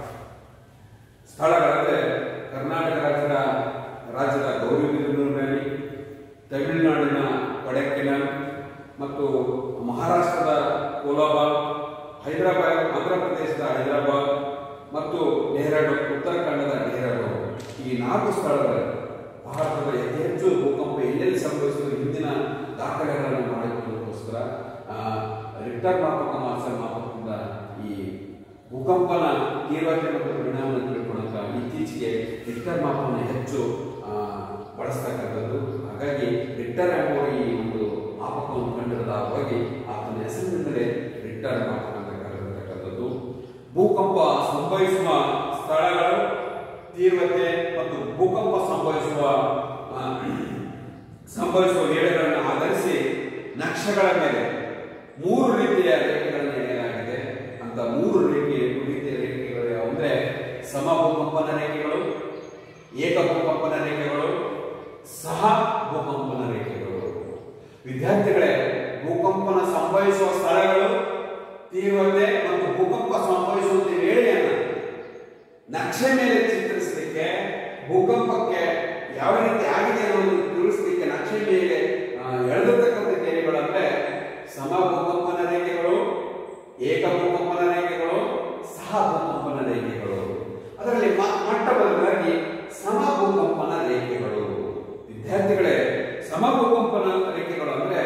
ಸ್ಥಳಗಳಂದ್ರೆ ಕರ್ನಾಟಕ ರಾಜ್ಯದ ರಾಜ್ಯದ ಗೌರಿಬಿದನೂರು ವ್ಯಾಲಿ ತಮಿಳುನಾಡಿನ ಕೊಡೈಕೆನಾಲ್ ಮತ್ತು ಮಹಾರಾಷ್ಟ್ರದ ಕೋಲಾಬಾ ಹೈದರಾಬಾದ್ ಆಂಧ್ರ ಪ್ರದೇಶದ ಹೈದರಾಬಾದ್ ಮತ್ತು ಡೆಹ್ರಾಡೂನ್ ಉತ್ತರಾಖಂಡದ ಡೆಹ್ರಾಡೂನ್ ಈ ನಾಲ್ಕು ಸ್ಥಳಗಳು ಭಾರತದ ಅತಿ ಹೆಚ್ಚು ಭೂಕಂಪ ಎಲ್ಲೆಲ್ಲಿ ಸಂಭವಿಸಿದ ಹಿಂದಿನ ದಾಖಲೆಗಳನ್ನು ಮಾಡಿಕೊಳ್ಳೋದಕ್ಕೋಸ್ಕರ ಆ, ರಿಕ್ಟರ್ ಮಾಪಕ ಮಾರ್ಸಲ್ ಮಾಪಕದಿಂದ ಈ ಭೂಕಂಪನ ತೀವ್ರತೆ ಮತ್ತು ಪರಿಣಾಮವನ್ನು ತಿಳ್ಕೊಳ್ಳೋಕೆ ಇತ್ತೀಚೆಗೆ ರಿಕ್ಟರ್ ಮಾಪನ ಹೆಚ್ಚು ಆ, ಬಳಸ್ತಕ್ಕಂಥದ್ದು ಹಾಗಾಗಿ ರಿಕ್ಟರ್ ಎಂಬುವ ಈ ಒಂದು ಮಾಪಕವನ್ನು ಕಂಡಿರೋದಾಗಿ ಆತನ ಹೆಸರಿನಿಂದಲೇ ರಿಕ್ಟರ್ ಮಾಪಕ ಅಂತ ಕರೆದಿರ್ತಕ್ಕಂಥದ್ದು ಭೂಕಂಪ ಸಂಭವಿಸುವ ಸ್ಥಳಗಳು ತೀವ್ರತೆ ಮತ್ತು ಭೂಕಂಪ ಸಂಭವಿಸುವ ಆ, ಸಂಭವಿಸುವ ವೇಳೆಗಳನ್ನು ಆಧರಿಸಿ ನಕ್ಷೆಗಳ ಮೇಲೆ ಮೂರು ರೀತಿಯ ರೇಖೆಗಳನ್ನು ಎಳೆಯಲಾಗಿದೆ ಅಂತ ಮೂರು ರೇಖೆ ರೀತಿಯ ರೇಖೆಗಳು ಯಾವುದಂದ್ರೆ ಸಮ ಭೂಕಂಪನ ರೇಖೆಗಳು ಏಕ ಭೂಕಂಪನ ರೇಖೆಗಳು ಸಹ ಭೂಕಂಪನ ರೇಖೆಗಳು ವಿದ್ಯಾರ್ಥಿಗಳೇ ಭೂಕಂಪನ ಸಂಭವಿಸುವ ಸ್ಥಳಗಳು ತೀವ್ರತೆ ಮತ್ತು ಭೂಕಂಪ ಸಂಭವಿಸುವ ವೇಳೆಯನ್ನು ನಕ್ಷೆ ಮೇಲೆ ಚಿತ್ರಿಸಲಿಕ್ಕೆ ಭೂಕಂಪಕ್ಕೆ ಯಾವ ರೀತಿ ಆಗಿದೆ ಅನ್ನೋದು ತಿಳಿಸಲಿಕ್ಕೆ ನಕ್ಷೆ ಮೇಲೆ ಆ, ಎಳೆದಿರ್ತಕ್ಕಂಥ ರೇಖೆಗಳಂದ್ರೆ ಸಮ ಭೂಕಂಪನ ರೇಖೆಗಳು ಏಕ ಭೂಕಂಪನ ರೇಖೆಗಳು ಸಹ ಭೂಕಂಪನ ರೇಖೆಗಳು ಅದರಲ್ಲಿ ಮ- ಮೊಟ್ಟ ಮೊದಲಾಗಿ ಸಮ ಭೂಕಂಪನ ರೇಖೆಗಳು ವಿದ್ಯಾರ್ಥಿಗಳೇ ಸಮ ಭೂಕಂಪನ ರೇಖೆಗಳು ಅಂದ್ರೆ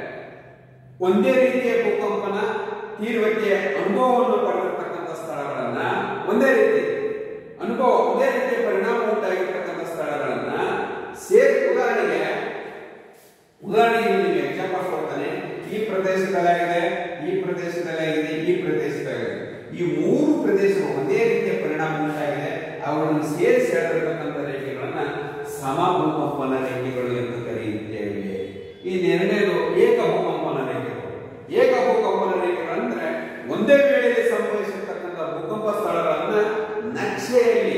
ಒಂದೇ ರೀತಿಯ ಭೂಕಂಪನ ತೀವ್ರತೆಯ ಅನುಭವವನ್ನು ಪಡೆದಿರ್ತಕ್ಕಂಥ ಸ್ಥಳಗಳನ್ನ ಒಂದೇ ರೀತಿ ಅನುಭವ ಒಂದೇ ರೀತಿಯ ಪರಿಣಾಮ ಉಂಟಾಗಿರ್ತಕ್ಕಂಥ ಸ್ಥಳಗಳನ್ನ ಸೇರಿ ಉದಾಹರಣೆಗೆ ಉದಾಹರಣೆಗೆ ನಿಮಗೆ ಎಕ್ಸಾಂಪಲ್ ಕೊಡ್ತಾನೆ ಈ ಪ್ರದೇಶದಲ್ಲಾಗಿದೆ ಈ ಪ್ರದೇಶದಲ್ಲಾಗಿದೆ ಈ ಪ್ರದೇಶದಲ್ಲಾಗಿದೆ ಈ ಮೂರು ಪ್ರದೇಶಗಳು ಒಂದೇ ರೀತಿಯ ಪರಿಣಾಮ ಉಂಟಾಗಿದೆ ಅವುಗಳನ್ನು ಸೇರಿಸಿ ಹೇಳಿರ್ತಕ್ಕಂಥ ರೇಖೆಗಳನ್ನ ಸಮಭೂಕಂಪನ ರೇಖೆಗಳು ಎಂದು ಕರೆಯುತ್ತೇವೆ ಇನ್ನೆರಡನೇದು ಏಕ ಭೂಕಂಪನ ರೇಖೆಗಳು ಏಕ ಭೂಕಂಪನ ರೇಖೆಗಳಂದ್ರೆ ಒಂದೇ ವೇಳೆಯಲ್ಲಿ ಸಂಭವಿಸಿರ್ತಕ್ಕಂಥ ಭೂಕಂಪ ಸ್ಥಳಗಳನ್ನ ನಕ್ಷೆಯಲ್ಲಿ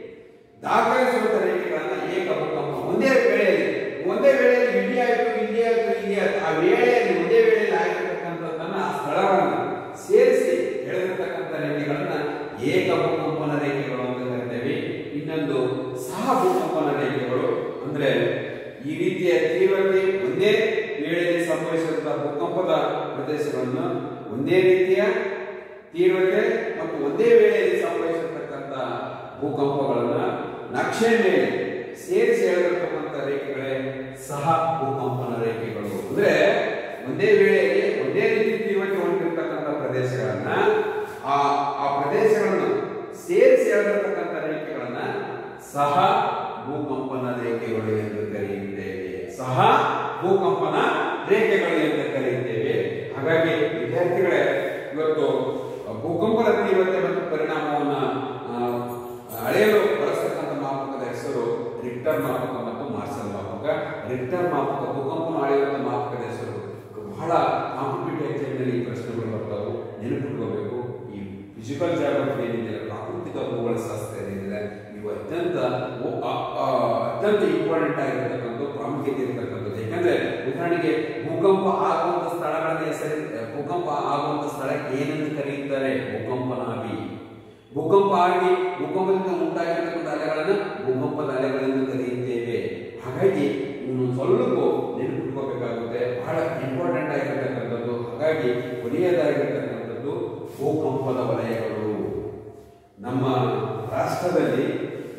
ದಾಖಲಿಸುವಂತ ರೇಖೆಗಳನ್ನ ಏಕ ಭೂಕಂಪ ಒಂದೇ ವೇಳೆಯಲ್ಲಿ ಒಂದೇ ವೇಳೆಯಲ್ಲಿ ಇಲ್ಲಿ ಆಯ್ತು ಇಲ್ಲಿ ಆಯ್ತು ಇಲ್ಲಿ ಆಯ್ತು ಆ ವೇಳೆಯಲ್ಲಿ ಒಂದೇ ವೇಳೆಯಲ್ಲಿ ಆಗಿರ್ತಕ್ಕಂಥದ್ದನ್ನ ಆ ಸ್ಥಳವನ್ನು ಸೇರಿಸಿ ಹೇಳಿರ್ತಕ್ಕಂಥ ರೇಖೆಗಳನ್ನ ಏಕ ಭೂಕಂಪನ ರೇಖೆಗಳು ಅಂತ ಕರಿತೇವೆ ಇನ್ನೊಂದು ಸಹ ಭೂಕಂಪನ ರೇಖೆಗಳು ಅಂದ್ರೆ ಈ ರೀತಿಯ ತೀವ್ರತೆ ಒಂದೇ ವೇಳೆಯಲ್ಲಿ ಸಂಭವಿಸಿದಂತಹ ಭೂಕಂಪದ ಪ್ರದೇಶಗಳನ್ನು ಒಂದೇ ರೀತಿಯ ತೀವ್ರತೆ ಮತ್ತು ಒಂದೇ ವೇಳೆಯಲ್ಲಿ ಸಂಭವಿಸಿರ್ತಕ್ಕಂಥ ಭೂಕಂಪಗಳನ್ನ ನಕ್ಷೆ ಮೇಲೆ ಸೇರಿಸಿ ಹೇಳಿರ್ತಕ್ಕಂಥ ರೇಖೆಗಳೇ ಸಹ ಭೂಕಂಪನ ರೇಖೆಗಳು ಅಂದ್ರೆ ಒಂದೇ ವೇಳೆಯಲ್ಲಿ ಒಂದೇ ರೀತಿ ತೀವ್ರತೆ ಹೊಂದಿರತಕ್ಕಂಥ ಪ್ರದೇಶಗಳನ್ನ ಆ ಆ ಪ್ರದೇಶಗಳನ್ನು ಸೇರಿಸಿ ಹೇಳಿರ್ತಕ್ಕಂಥ ರೇಖೆಗಳನ್ನ ಸಹ ಭೂಕಂಪನ ರೇಖೆಗಳು ಎಂದು ಕರೆಯುತ್ತೇವೆ ಸಹ ಭೂಕಂಪನ ರೇಖೆಗಳು ಎಂದು ಕರೆಯುತ್ತೇವೆ ಹಾಗಾಗಿ ವಿದ್ಯಾರ್ಥಿಗಳೇ ಇವತ್ತು ಭೂಕಂಪದ ತೀವ್ರತೆ ಮತ್ತು ಪರಿಣಾಮವನ್ನ ಆ, ಅಳೆಯಲು ಬಳಸ್ತಕ್ಕಂಥ ಮಾಪಕದ ಹೆಸರು ರಿಕ್ಟರ್ ಮಾಪಕ ಮತ್ತು ಮಾರ್ಸಲ್ ಮಾಪಕ ರಿಕ್ಟರ್ ಮಾಪಕ ಭೂಕಂಪನ ಅಳೆಯುವಂತ ಮಾಪಕದ ಹೆಸರು ಬಹಳ ಕಾಂಪಿಟೇಟಿವ್ ಎಕ್ಸಾಮ್ನಲ್ಲಿ ಈ ಪ್ರಶ್ನೆಗಳು ಬರ್ತಾವು ನೆನಪಿಟ್ಕೋಬೇಕು ಈ ಫಿಸಿಕಲ್ ಜಾಗ್ರಫಿ ಏನಿದೆ ಪ್ರಾಕೃತಿಕ ಭೂಗೋಳ ಶಾಸ್ತ್ರ ಏನಿದೆ ಇವು ಅತ್ಯಂತ ಓ- ಆ- ಆ- ಅತ್ಯಂತ ಇಂಪಾರ್ಟೆಂಟ್ ಆಗಿರ್ತಕ್ಕಂಥ ಪ್ರಾಮುಖ್ಯತೆ ಇರತಕ್ಕಂಥದ್ದು ಯಾಕಂದ್ರೆ ಉದಾಹರಣೆಗೆ ಭೂಕಂಪ ಆಗುವಂತ ಸ್ಥಳಗಳನ್ನ ಹೆಸರಿ ಭೂಕಂಪ ಆಗುವಂತ ಸ್ಥಳಕ್ಕೆ ಏನೆಂದು ಕರೆಯುತ್ತಾರೆ ಭೂಕಂಪನಾಭಿ ಭೂಕಂಪ ಆಗಿ ಭೂಕಂಪದಿಂದ ಉಂಟಾಗಿರ್ತಕ್ಕಂಥ ಅಲೆಗಳನ್ನು ಭೂಕಂಪದ ಅಲೆಗಳೆಂದು ಕರೆಯುತ್ತೇವೆ ಹಾಗಾಗಿ ಇನ್ನು ಸ್ವಲ್ಪ ನೆನಪಿಟ್ಕೋಬೇಕಾಗುತ್ತೆ ಬಹಳ ಇಂಪಾರ್ಟೆಂಟ್ ಆಗಿರ್ತಕ್ಕಂಥದ್ದು ಹಾಗಾಗಿ ಕೊನೆಯದಾಗಿರ್ತಕ್ಕಂಥದ್ದು ಭೂಕಂಪದ ವಲಯಗಳು ನಮ್ಮ ರಾಷ್ಟ್ರದಲ್ಲಿ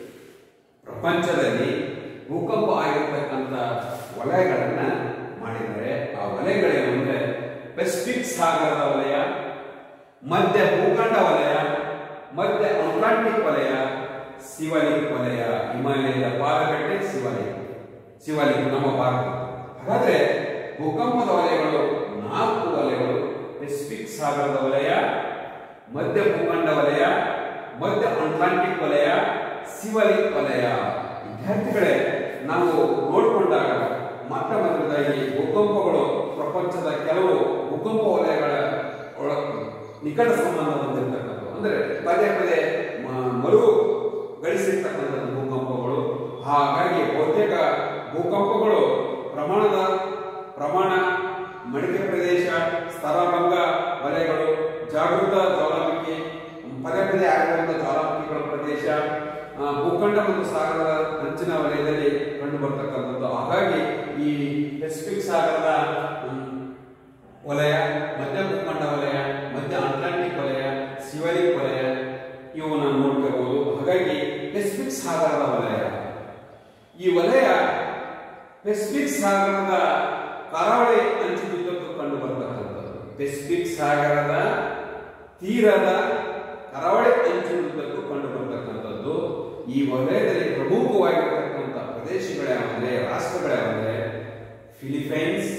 ಪ್ರಪಂಚದಲ್ಲಿ ಭೂಕಂಪ ಆಗಿರ್ತಕ್ಕಂಥ ವಲಯಗಳನ್ನ ಮಾಡಿದ್ದಾರೆ ಆ ವಲಯಗಳೇನು ಅಂದ್ರೆ ಪೆಸಿಫಿಕ್ ಸಾಗರದ ವಲಯ ಮಧ್ಯ ಭೂಖಂಡ ವಲಯ ಮಧ್ಯ ಅಟ್ಲಾಂಟಿಕ್ ವಲಯ ಶಿವಲಿಂಗ್ ವಲಯ ಹಿಮಾಲಯದ ಪಾದಗಟ್ಟೆ ಶಿವಲಿಂಗ್ ಶಿವಲಿಂಗ್ ನಮ್ಮ ಭಾರತ ಹಾಗಾದ್ರೆ ಭೂಕಂಪದ ವಲಯಗಳು ನಾಲ್ಕು ವಲಯಗಳು ಪೆಸಿಫಿಕ್ ಸಾಗರದ ವಲಯ ಮಧ್ಯ ಭೂಖಂಡ ವಲಯ ಮಧ್ಯ ಅಟ್ಲಾಂಟಿಕ್ ವಲಯ ಶಿವಲಿಂಗ್ ವಲಯ ವಿದ್ಯಾರ್ಥಿಗಳೇ ನಾವು ನೋಡಿಕೊಂಡಾಗ ಮೊಟ್ಟ ಮೊದಲದಾಗಿ ಭೂಕಂಪಗಳು ಪ್ರಪಂಚದ ಕೆಲವು ಭೂಕಂಪ ವಲಯಗಳ ಒಳ ನಿಕಟ ಸಂಬಂಧ ಹೊಂದಿರತಕ್ಕಂಥದ್ದು ಅಂದ್ರೆ ಪದೇ ಪದೇ ಮ- ಮರು ಗಳಿಸಿರ್ತಕ್ಕಂಥದ್ದು ಭೂಕಂಪಗಳು ಹಾಗಾಗಿ ಬಹುತೇಕ ಭೂಕಂಪಗಳು ಪ್ರಮಾಣದ ಪ್ರಮಾಣ ಮಡಿಕೆ ಪ್ರದೇಶ ಸ್ತರಭಂಗ ವಲಯಗಳು ಜಾಗೃತ ಜ್ವಾಲಾಮುಖಿ ಪದೇ ಪದೇ ಆಗಿರುವಂತಹ ಜ್ವಾಲಾಮುಖಿಗಳ ಪ್ರದೇಶ ಆ, ಭೂಖಂಡ ಮತ್ತು ಸಾಗರದ ಅಂಚಿನ ವಲಯದಲ್ಲಿ ಕಂಡು ಬರ್ತಕ್ಕಂಥದ್ದು ಹಾಗಾಗಿ ಈ ಪೆಸಿಫಿಕ್ ಸಾಗರದ ಹ್ಮ್, ವಲಯ ಮಧ್ಯ ಭೂಖಂಡ ವಲಯ ಮಧ್ಯ ಅಟ್ಲಾಂಟಿಕ್ ವಲಯ ಶಿವಲಿಂಗ್ ವಲಯ ಇವನ್ನ ನೋಡ್ಕೋಬಹುದು ಹಾಗಾಗಿ ಪೆಸಿಫಿಕ್ ಸಾಗರದ ವಲಯ ಈ ವಲಯ ಪೆಸಿಫಿಕ್ ಸಾಗರದ ಕರಾವಳಿ ಅಂಚಿನುದ್ದಕ್ಕೂ ಕಂಡು ಬರ್ತಕ್ಕಂಥದ್ದು ಪೆಸಿಫಿಕ್ ಸಾಗರದ ತೀರದ ಕರಾವಳಿ ಅಂಚಿನುದ್ದಕ್ಕೂ ಕಂಡು ಬರ್ತಕ್ಕಂಥದ್ದು ಈ ವಲಯದಲ್ಲಿ ಪ್ರಮುಖವಾಗಿರ್ತಕ್ಕಂಥ ಪ್ರದೇಶಗಳ್ಯಾವಂದ್ರೆ ರಾಷ್ಟ್ರಗಳ್ಯಾವಂದ್ರೆ ಫಿಲಿಪೈನ್ಸ್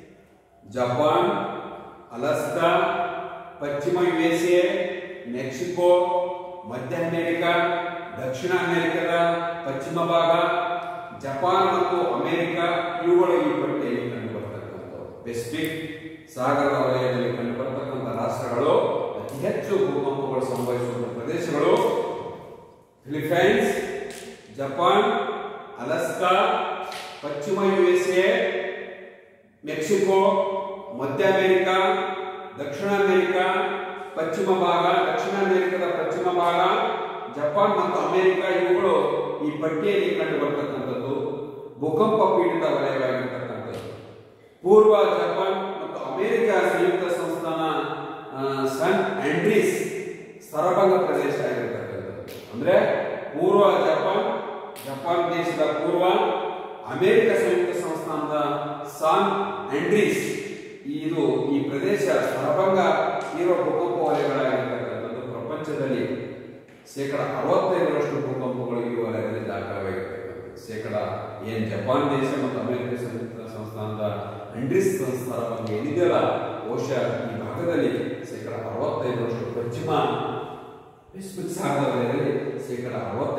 ಜಪಾನ್ ಅಲಸ್ಕಾ ಪಶ್ಚಿಮ ಯು ಎಸ್ ಎ ಮೆಕ್ಸಿಕೋ ಮಧ್ಯ ಅಮೆರಿಕ ದಕ್ಷಿಣ ಅಮೆರಿಕದ ಪಶ್ಚಿಮ ಭಾಗ ಜಪಾನ್ ಮತ್ತು ಅಮೆರಿಕ ಇವುಗಳು ಈ ಪಟ್ಟಿಯಲ್ಲಿ ಕಂಡು ಬರ್ತಕ್ಕಂಥವು ಪೆಸಿಫಿಕ್ ಸಾಗರದ ವಲಯದಲ್ಲಿ ಕಂಡು ಬರ್ತಕ್ಕಂಥ ರಾಷ್ಟ್ರಗಳು ಅತಿ ಹೆಚ್ಚು ಭೂಕಂಪಗಳು ಸಂಭವಿಸುವ ಪ್ರದೇಶಗಳು ಫಿಲಿಪೈನ್ಸ್ ಜಪಾನ್ ಅಲಸ್ಕಾ ಪಶ್ಚಿಮ ಯು ಎಸ್ ಎ ಮೆಕ್ಸಿಕೋ ಮಧ್ಯ ಅಮೆರಿಕ ದಕ್ಷಿಣ ಅಮೆರಿಕ ಪಶ್ಚಿಮ ಭಾಗ ದಕ್ಷಿಣ ಅಮೆರಿಕದ ಪಶ್ಚಿಮ ಭಾಗ ಜಪಾನ್ ಮತ್ತು ಅಮೆರಿಕ ಇವುಗಳು ಈ ಪಟ್ಟಿಯಲ್ಲಿ ಕಂಡು ಬರ್ತಕ್ಕಂಥದ್ದು ಭೂಕಂಪ ಪೀಡಿತ ವಲಯವಾಗಿರ್ತಕ್ಕಂಥದ್ದು ಪೂರ್ವ ಜಪಾನ್ ಮತ್ತು ಅಮೆರಿಕ ಸಂಯುಕ್ತ ಸಂಸ್ಥಾನ ಆ, ಸನ್ ಆಂಡ್ರೀಸ್ ಸರಭಂಗ ಪ್ರದೇಶ ಆಗಿರ್ತಕ್ಕಂಥದ್ದು ಅಂದ್ರೆ ಪೂರ್ವ ಜಪಾನ್ ಜಪಾನ್ ದೇಶದ ಪೂರ್ವ ಅಮೆರಿಕ ಸಂಯುಕ್ತ ಸಂಸ್ಥಾನದ ಸಾನ್ ಆಂಡ್ರೀಸ್ ಇದು ಈ ಪ್ರದೇಶ ಸರಭಂಗ ತೀವ್ರ ಭೂಕಂಪ ವಲಯಗಳಾಗಿರ್ತಕ್ಕಂಥದ್ದು ಪ್ರಪಂಚದಲ್ಲಿ ಶೇಕಡ ಅರವತ್ತೈದರಷ್ಟು ಭೂಕಂಪಗಳು ಈ ವಲಯದಲ್ಲಿ ದಾಖಲಾಗಿರ್ತಕ್ಕಂಥದ್ದು ಶೇಕಡ ಏನ್ ಜಪಾನ್ ದೇಶ ಮತ್ತು ಅಮೆರಿಕ ಸಂಯುಕ್ತ ಸಂಸ್ಥಾನದ ಅಂಡ್ರಿಸ್ ಸರಭಂಗ ಏನಿದೆಯಲ್ಲ ಬಹುಶಃ ಈ ಭಾಗದಲ್ಲಿ ಶೇಕಡ ಅರವತ್ತೈದರಷ್ಟು ಪಶ್ಚಿಮ ಪೆಸಿಫಿಕ್ ಸಾಗರ ವಲಯದಲ್ಲಿ ಶೇಕಡ ಅರವತ್ತೈದು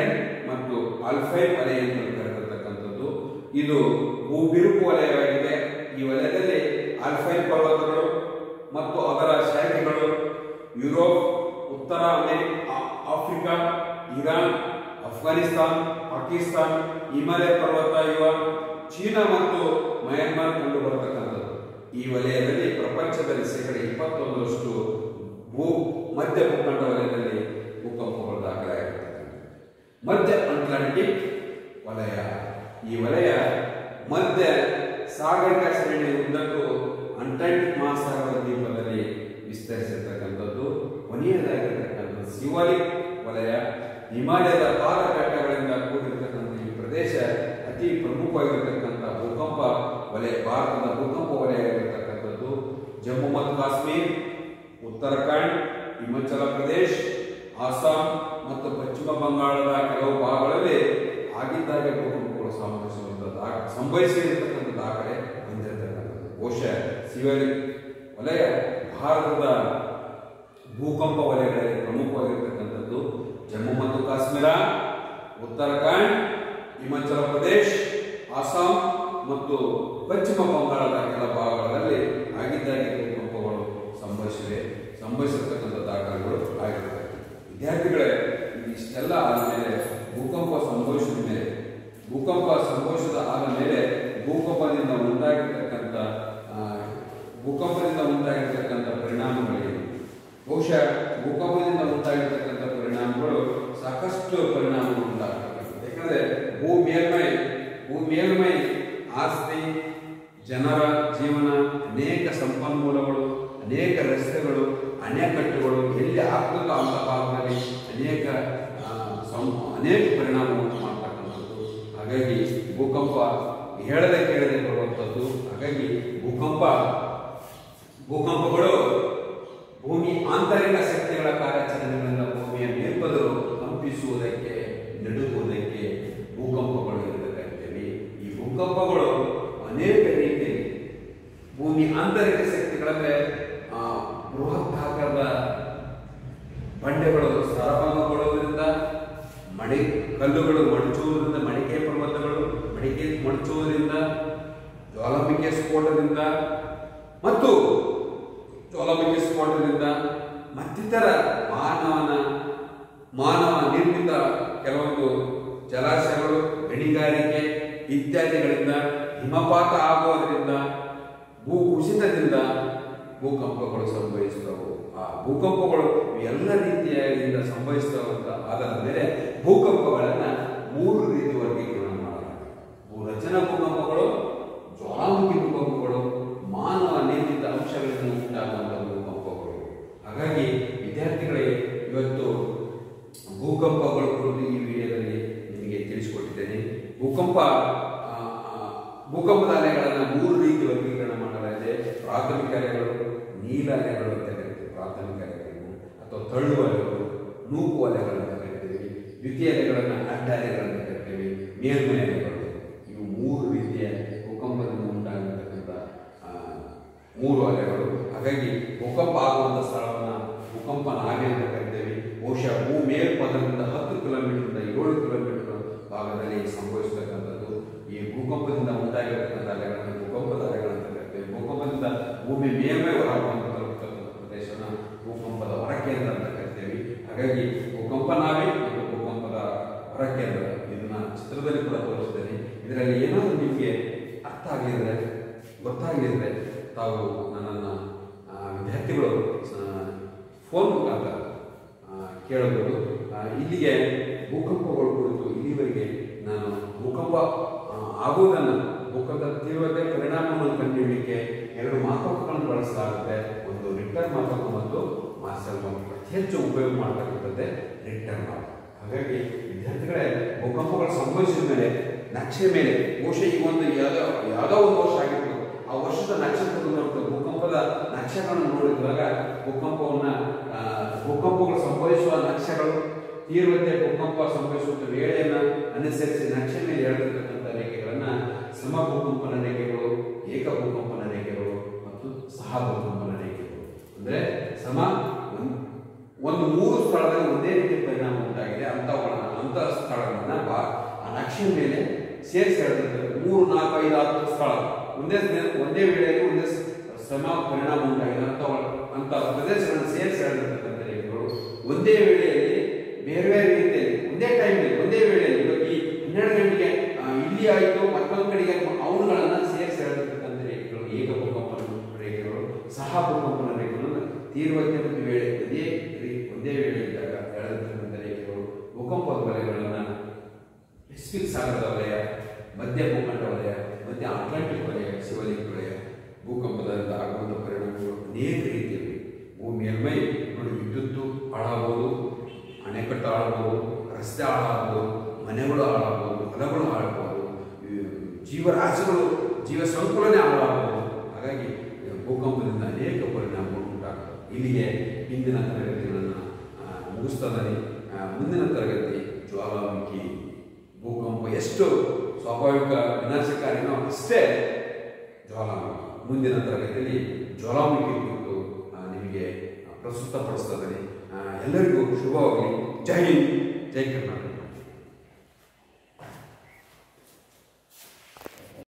ಮತ್ತು ಆಲ್ಫೈನ್ ವಲಯ ಎಂದು ಕರೆದಿರ್ತಕ್ಕಂಥದ್ದು ಇದು ಭೂಬಿರುಕು ವಲಯವಾಗಿದೆ ಈ ವಲಯದಲ್ಲಿ ಆಲ್ಫೈನ್ ಪರ್ವತಗಳು ಮತ್ತು ಅದರ ಶಾಖೆಗಳು ಯುರೋಪ್ ಉತ್ತರ America Africa Iran Afghanistan Pakistan Himalaya ಪರ್ವತ ಇವ ಚೀನಾ ಮತ್ತು ಮಯನ್ಮಾರ್ ಕಂಡು ಬರತಕ್ಕಂಥದ್ದು ಈ ವಲಯದಲ್ಲಿ ಪ್ರಪಂಚದಲ್ಲಿ ಶೇಕಡ ಇಪ್ಪತ್ತೊಂದರಷ್ಟು ಭೂ ಮಧ್ಯ ಭೂಖಂಡ ವಲಯದಲ್ಲಿ ಭೂಕಂಪಗಳು ದಾಖಲಾಗಿರ್ತಕ್ಕಂಥದ್ದು ಮಧ್ಯ ಅಟ್ಲಾಂಟಿಕ್ ವಲಯ ಈ ವಲಯ ಮಧ್ಯ ಸಾಗರಿಕಾ ಶ್ರೇಣಿಯ ಉದ್ದಕ್ಕೂ ಅಂಟಾರ್ಟಿಕ್ ಮಹಾಸಾಗರ ದ್ವೀಪದಲ್ಲಿ ವಿಸ್ತರಿಸಿರ್ತಕ್ಕಂಥದ್ದು ಕೊನೆಯದಾಗಿರ್ತಕ್ಕಂಥದ್ದು ಸಿವಾಲಿಕ್ ವಲಯ ಹಿಮಾಲಯದ ಪಾದ ಬೆಟ್ಟಗಳಿಂದ ಕೂಡಿರ್ತಕ್ಕಂಥ ಈ ಪ್ರದೇಶ ಅತಿ ಪ್ರಮುಖವಾಗಿರ್ತಕ್ಕಂಥ ಭೂಕಂಪ ವಲಯ ಭಾರತದ ಭೂಕಂಪ ವಲಯ ಆಗಿರ್ತಕ್ಕಂಥದ್ದು ಜಮ್ಮು ಮತ್ತು ಕಾಶ್ಮೀರ್ ಉತ್ತರಾಖಂಡ್ ಹಿಮಾಚಲ ಪ್ರದೇಶ್ ಅಸ್ಸಾಂ ಮತ್ತು ಪಶ್ಚಿಮ ಬಂಗಾಳದ ಕೆಲವು ಭಾಗಗಳಲ್ಲಿ ಆಗಿದ್ದಾಗೆ ಭೂಕಂಪಗಳು ಸಂಭವಿಸುವಂತ ದಾ- ಸಂಭವಿಸಿರ್ತಕ್ಕಂಥ ದಾಖಲೆ ಹೊಂದಿರತಕ್ಕಂಥದ್ದು ಬಹುಶಃ ಸಿವಲಿಕ್ ವಲಯ ಭಾರತದ ಭೂಕಂಪ ವಲಯಗಳಲ್ಲಿ ಪ್ರಮುಖವಾಗಿರ್ತಕ್ಕಂಥದ್ದು ಜಮ್ಮು ಮತ್ತು ಕಾಶ್ಮೀರ ಉತ್ತರಾಖಂಡ್ ಹಿಮಾಚಲ ಪ್ರದೇಶ್ ಅಸ್ಸಾಂ ಮತ್ತು ಪಶ್ಚಿಮ ಬಂಗಾಳದ ಕೆಲ ಭಾಗಗಳಲ್ಲಿ ಆಗಿದ್ದಾಗೆ ಭೂಕಂಪಗಳು ಸಂಭವಿಸಿವೆ ಸಂಭವಿಸಿರ್ತಕ್ಕಂಥ ದಾಖಲೆಗಳು ಆಗಿರ್ತವೆ ವಿದ್ಯಾರ್ಥಿಗಳೇ ಇಷ್ಟೆಲ್ಲ ಆದಮೇಲೆ ಭೂಕಂಪ ಸಂಭವಿಸಿದ ಮೇಲೆ ಭೂಕಂಪ ಸಂಭವಿಸಿದ ಆದ ಮೇಲೆ ಭೂಕಂಪದಿಂದ ಉಂಟಾಗಿರ್ತಕ್ಕಂಥ ಆ, ಭೂಕಂಪದಿಂದ ಉಂಟಾಗಿರ್ತಕ್ಕಂಥ ಪರಿಣಾಮಗಳೇನು ಬಹುಶಃ ಭೂಕಂಪದಿಂದ ಉಂಟಾಗಿರ್ತಕ್ಕಂಥ ಪರಿಣಾಮಗಳು ಸಾಕಷ್ಟು ಪರಿಣಾಮಗಳು ಉಂಟಾಗ್ತವೆ ಯಾಕಂದ್ರೆ ಭೂ ಮೇಲ್ಮೈ ಭೂ ಮೇಲ್ಮೈ ಆಸ್ತಿ ಜನರ ಜೀವನ ಅನೇಕ ಸಂಪನ್ಮೂಲಗಳು ಅನೇಕ ರಸ್ತೆಗಳು ಅಣೆಕಟ್ಟುಗಳು ಎಲ್ಲಿ ಆಗ್ತದೋ ಅಂತ ಭಾಗದಲ್ಲಿ ಅನೇಕ ಆ, ಸಂ- ಅನೇಕ ಪರಿಣಾಮವನ್ನು ಮಾಡ್ತಕ್ಕಂಥದ್ದು ಹಾಗಾಗಿ ಭೂಕಂಪ ಹೇಳದೆ ಕೇಳದೆ ಬರುವಂಥದ್ದು ಹಾಗಾಗಿ ಭೂಕಂಪ ಭೂಕಂಪಗಳು ಭೂಮಿ ಆಂತರಿಕ ಶಕ್ತಿಗಳ ಕಾರ್ಯಾಚರಣೆಗಳಿಂದ ಭೂಮಿಯ ಮೇಲ್ಪದರು ಕಂಪಿಸುವುದಕ್ಕೆ ನಡುಗುವುದಕ್ಕೆ ಭೂಕಂಪಗಳು ಎಂದು ಕರಿತೇವೆ ಈ ಭೂಕಂಪಗಳು ಅನೇಕ ರೀತಿಯಲ್ಲಿ ಭೂಮಿ ಆಂತರಿಕ ಶಕ್ತಿಗಳಂದ್ರೆ ಆ, ಬೃಹತ್ ಆಕಾರದ ಬಂಡೆಗಳು ಸರಭಂಗಗೊಳ್ಳುವುದರಿಂದ ಮಡಿ ಕಲ್ಲುಗಳು ಮಡಚುವುದರಿಂದ ಮಡಿಕೆ ಪರ್ವತಗಳು ಮಡಿಕೆ ಮಡಚುವುದರಿಂದ ಜ್ವಾಲಾಮುಖಿ ಸ್ಫೋಟದಿಂದ ಮತ್ತು ಜ್ವಾಲಾಮುಖಿ ಸ್ಫೋಟದಿಂದ ಮತ್ತಿತರ ಮಾನವನ ಮಾನವ ನಿರ್ಮಿತ ಕೆಲವೊಂದು ಜಲಾಶಯಗಳು ಗಣಿಗಾರಿಕೆ ಇತ್ಯಾದಿಗಳಿಂದ ಹಿಮಪಾತ ಆಗುವುದರಿಂದ ಭೂ ಕುಸಿತದಿಂದ ಭೂಕಂಪಗಳು ಸಂಭವಿಸಿದವು ಆ ಭೂಕಂಪಗಳು ಎಲ್ಲ ರೀತಿಯಿಂದ ಸಂಭವಿಸಿದವಂತ ಆಧಾರದ ಮೇಲೆ ಭೂಕಂಪಗಳನ್ನ ಮೂರು ರೀತಿ ವರ್ಗೀಕರಣ ಮಾಡಲಾಗಿದೆ ಭೂ ರಚನಾ ಭೂಕಂಪಗಳು ಜ್ವಾಲಾಮುಖಿ ಭೂಕಂಪಗಳು ಮಾನವ ನಿರ್ಮಿತ ಅಂಶಗಳಿಂದ ಉಂಟಾಗುವಂತಹ ಭೂಕಂಪಗಳು ಹಾಗಾಗಿ ವಿದ್ಯಾರ್ಥಿಗಳಿಗೆ ಇವತ್ತು ಭೂಕಂಪಗಳ ಕುರಿತು ಈ ವಿಡಿಯೋದಲ್ಲಿ ನಿಮಗೆ ತಿಳಿಸಿಕೊಟ್ಟಿದ್ದೇನೆ ಭೂಕಂಪ ಆ, ಆ, ಭೂಕಂಪದ ಅಲೆಗಳನ್ನು ಮೂರು ರೀತಿ ವರ್ಗೀಕರಣ ಮಾಡಲಾಗಿದೆ ಪ್ರಾಥಮಿಕ ಅಲೆಗಳು ನೀಲ ಅಲೆಗಳು ಅಂತ ಕರಿತೀವಿ ಪ್ರಾಥಮಿಕ ಅಲೆಗಳನ್ನು ಅಥವಾ ತಳ್ಳು ಅಲೆಗಳು ನೂಕು ಅಲೆಗಳು ಅಂತ ಕರಿತೀವಿ ದ್ವಿತೀಯ ಅಲೆಗಳನ್ನು ಅಡ್ಡ ಅಲೆಗಳನ್ನು ಕರಿತೀವಿ ಮೇಲ್ಮೈ ಅಲೆಗಳು ಇವು ಮೂರು ರೀತಿಯ ಭೂಕಂಪದಿಂದ ಉಂಟಾಗಿರ್ತಕ್ಕಂಥ ಆ, ಮೂರು ಅಲೆಗಳು ಹಾಗಾಗಿ ಭೂಕಂಪ ಆಗುವಂಥ ಸ್ಥಳವನ್ನು ಭೂಕಂಪ ನಾವೆ ಅಂತ ಕರಿತೇವೆ ಬಹುಶಃ ಭೂ ಮೇಲ್ಪದರದಿಂದ ಹತ್ತು ಕಿಲೋಮೀಟರ್ನಿಂದ ಏಳು ಕಿಲೋಮೀಟರ್ ಭಾಗದಲ್ಲಿ ಸಂಭವಿಸತಕ್ಕಂಥದ್ದು ಈ ಭೂಕಂಪದಿಂದ ಉಂಟಾಗಿರ್ತಕ್ಕಂಥ ಅಲೆಗಳನ್ನು ಭೂಕಂಪದ ಅಲೆಗಳಂತ ಕರಿತೇವೆ ಭೂಕಂಪದಿಂದ ಭೂಮಿ ಮೇಲ್ಮೈ ಹೊರಗುವಂತ ತಲುಪತಕ್ಕಂಥ ಪ್ರದೇಶನ ಭೂಕಂಪದ ಹೊರಕೇಂದ್ರ ಅಂತ ಕರಿತೇವೆ ಹಾಗಾಗಿ ಭೂಕಂಪ ನಾವೆ ಮತ್ತು ಭೂಕಂಪದ ಹೊರಕೇಂದ್ರ ಇದನ್ನ ಚಿತ್ರದಲ್ಲಿ ಕೂಡ ತೋರಿಸ್ತೇನೆ ಇದರಲ್ಲಿ ಏನಾದರೂ ನಿಮಗೆ ಅರ್ಥ ಆಗಲಿದ್ರೆ ಗೊತ್ತಾಗಲಿದ್ರೆ ತಾವು ನನ್ನನ್ನು ಆ, ವಿದ್ಯಾರ್ಥಿಗಳು ಫೋನ್ ಮುಖಾಂತರ ಆ, ಕೇಳಬಹುದು ಆ, ಇಲ್ಲಿಗೆ ಭೂಕಂಪಗಳು ಕುರಿತು ಇಲ್ಲಿವರೆಗೆ ನಾನು ಭೂಕಂಪ ಆ, ಆಗುವುದನ್ನು ಭೂಕಂಪದ ತೀವ್ರತೆ ಪರಿಣಾಮವನ್ನು ಕಂಡುಹಿಡಿಯಲಿಕ್ಕೆ ಎರಡು ಮಾಪಕಗಳನ್ನು ಬಳಸಲಾಗುತ್ತೆ ಒಂದು ರಿಕ್ಟರ್ ಮಾಪಕ ಮತ್ತು ಮಾರ್ಷಲ್ ಮಾಪಕ ಅತಿ ಹೆಚ್ಚು ಉಪಯೋಗ ಮಾಡತಕ್ಕಂಥದ್ದೇ ರಿಕ್ಟರ್ ಮಾಪಕ ಹಾಗಾಗಿ ವಿದ್ಯಾರ್ಥಿಗಳೇ ಭೂಕಂಪಗಳು ಸಂಭವಿಸಿದ ಮೇಲೆ ನಕ್ಷೆ ಮೇಲೆ ಬಹುಶಃ ಈ ಒಂದು ಯಾವುದೋ ಯಾವುದೋ ಒಂದು ವರ್ಷ ಆಗಿತ್ತು ಆ ವರ್ಷದ ನಕ್ಷತ್ರವನ್ನು ನೋಡ್ತಾ ಭೂಕಂಪದ ನಕ್ಷೆಗಳನ್ನು ನೋಡಿದಾಗ ಭೂಕಂಪವನ್ನ ಆ, ಭೂಕಂಪಗಳು ಸಂಭವಿಸುವ ನಕ್ಷೆಗಳು ತೀವ್ರತೆ ಭೂಕಂಪ ಸಂಭವಿಸುವ ವೇಳೆಯನ್ನ ಅನುಸರಿಸಿ ನಕ್ಷೆ ಮೇಲೆ ಎಳೆದಿರ್ತಕ್ಕಂಥ ರೇಖೆಗಳನ್ನ ಸಮ ಭೂಕಂಪನ ರೇಖೆಗಳು ಏಕ ಭೂಕಂಪನ ರೇಖೆಗಳು ಮತ್ತು ಸಹ ಭೂಕಂಪನ ರೇಖೆಗಳು ಅಂದ್ರೆ ಸಮ ಒಂದ್- ಒಂದು ಮೂರು ಸ್ಥಳದಲ್ಲಿ ಒಂದೇ ರೀತಿಯ ಪರಿಣಾಮ ಉಂಟಾಗಿದೆ ಅಂಥವುಗಳನ್ನ ಅಂಥ ಸ್ಥಳಗಳನ್ನ ಬಾ ಆ ನಕ್ಷೆ ಮೇಲೆ ಸೇರಿಸಿ ಹೇಳ್ತಿರ್ತಾರೆ ಮೂರು ನಾಲ್ಕು ಐದು ಹತ್ತು ಸ್ಥಳ ಒಂದೇ ದಿನ- ಒಂದೇ ವೇಳೆಯಲ್ಲಿ ಒಂದೇ ಸ- ಶ್ರಮ ಪರಿಣಾಮ ಉಂಟಾಗಿದೆ ಅಂತ ಅಂತ ಪ್ರದೇಶಗಳನ್ನು ಸೇರಿಸಿ ಹೇಳಿರ್ತಕ್ಕಂಥ ರೇಖೆಗಳು ಒಂದೇ ವೇಳೆಯಲ್ಲಿ ಬೇರೆ ಬೇರೆ ರೀತಿಯಲ್ಲಿ ಒಂದೇ ಟೈಮಲ್ಲಿ ಒಂದೇ ವೇಳೆಯಲ್ಲಿ ಇವಾಗ ಈ ಹನ್ನೆರಡು ಗಂಟೆಗೆ ಆ, ಇಲ್ಲಿ ಆಯಿತು ಮತ್ತೊಂದು ಕಡೆಗೆ ಅವನುಗಳನ್ನ ಸೇರಿಸಿ ಹೇಳಿರ್ತಕ್ಕಂಥ ರೇಖೆಗಳು ಏಕ ಭೂಕಂಪನ ರೇಖೆಗಳು ಸಹ ಭೂಕಂಪನ ರೇಖೆಗಳನ್ನು ತೀವ್ರತೆ ಮತ್ತು ವೇಳೆ ಒಂದೇ ರೀ- ಒಂದೇ ವೇಳೆ ಇದ್ದಾಗ ಹೇಳಿರ್ತಕ್ಕಂಥ ರೇಖೆಗಳು ಭೂಕಂಪದ ವಲಯಗಳನ್ನು ಪೆಸಿಫಿಕ್ ಸಾಗರದ ವಲಯ ಮಧ್ಯ ಭೂಖಂಡ ವಲಯ ಮಧ್ಯ ಅಟ್ಲಾಂಟಿಕ್ ವಲಯ ಶಿವಲಿಂಗ ವಲಯ ಭೂಕಂಪದಿಂದ ಆಗುವಂಥ ಪರಿಣಾಮಗಳು ಅನೇಕ ರೀತಿಯಲ್ಲಿ ಭೂಮಿ ಮೇಲ್ಮೈ ನೋಡಿ ವಿದ್ಯುತ್ತು ಹಾಳಾಗ್ಬೋದು ಅಣೆಕಟ್ಟು ಹಾಳಾಗ್ಬೋದು ರಸ್ತೆ ಹಾಳಾಗ್ಬೋದು ಮನೆಗಳು ಹಾಳಾಗ್ಬೋದು ಹೊಲಗಳು ಹಾಳಾಗ್ಬೋದು ಈ ಜೀವರಾಶಿಗಳು ಜೀವ ಸಂಕುಲನೆ ಹಾಳಾಗ್ಬೋದು ಹಾಗಾಗಿ ಈ ಭೂಕಂಪದಿಂದ ಅನೇಕ ಪರಿಣಾಮಗಳು ಉಂಟಾಗ್ತವೆ ಇಲ್ಲಿಗೆ ಹಿಂದಿನ ತರಗತಿಗಳನ್ನು ಆ, ಮುಗಿಸ್ತದೆ ಆ, ಮುಂದಿನ ತರಗತಿ ಜ್ವಾಲಾಮುಖಿ ಭೂಕಂಪ ಎಷ್ಟು ಸ್ವಾಭಾವಿಕ ವಿನಾಶಕಾರಿನೋ ಅಷ್ಟೇ ಜ್ವಾಲಾಮುಖಿ ಮುಂದಿನ ತರಗತಿಯಲ್ಲಿ ಜ್ವಾಲಾಮುಖಿ ಕುರಿತು ಆ, ನಿಮಗೆ ಪ್ರಸ್ತುತಪಡಿಸ್ತದೆ ಆ, ಎಲ್ಲರಿಗೂ ಶುಭವಾಗಲಿ ಜೈ ಹಿಂದ್ ಜೈ ಕರ್ನಾಟಕ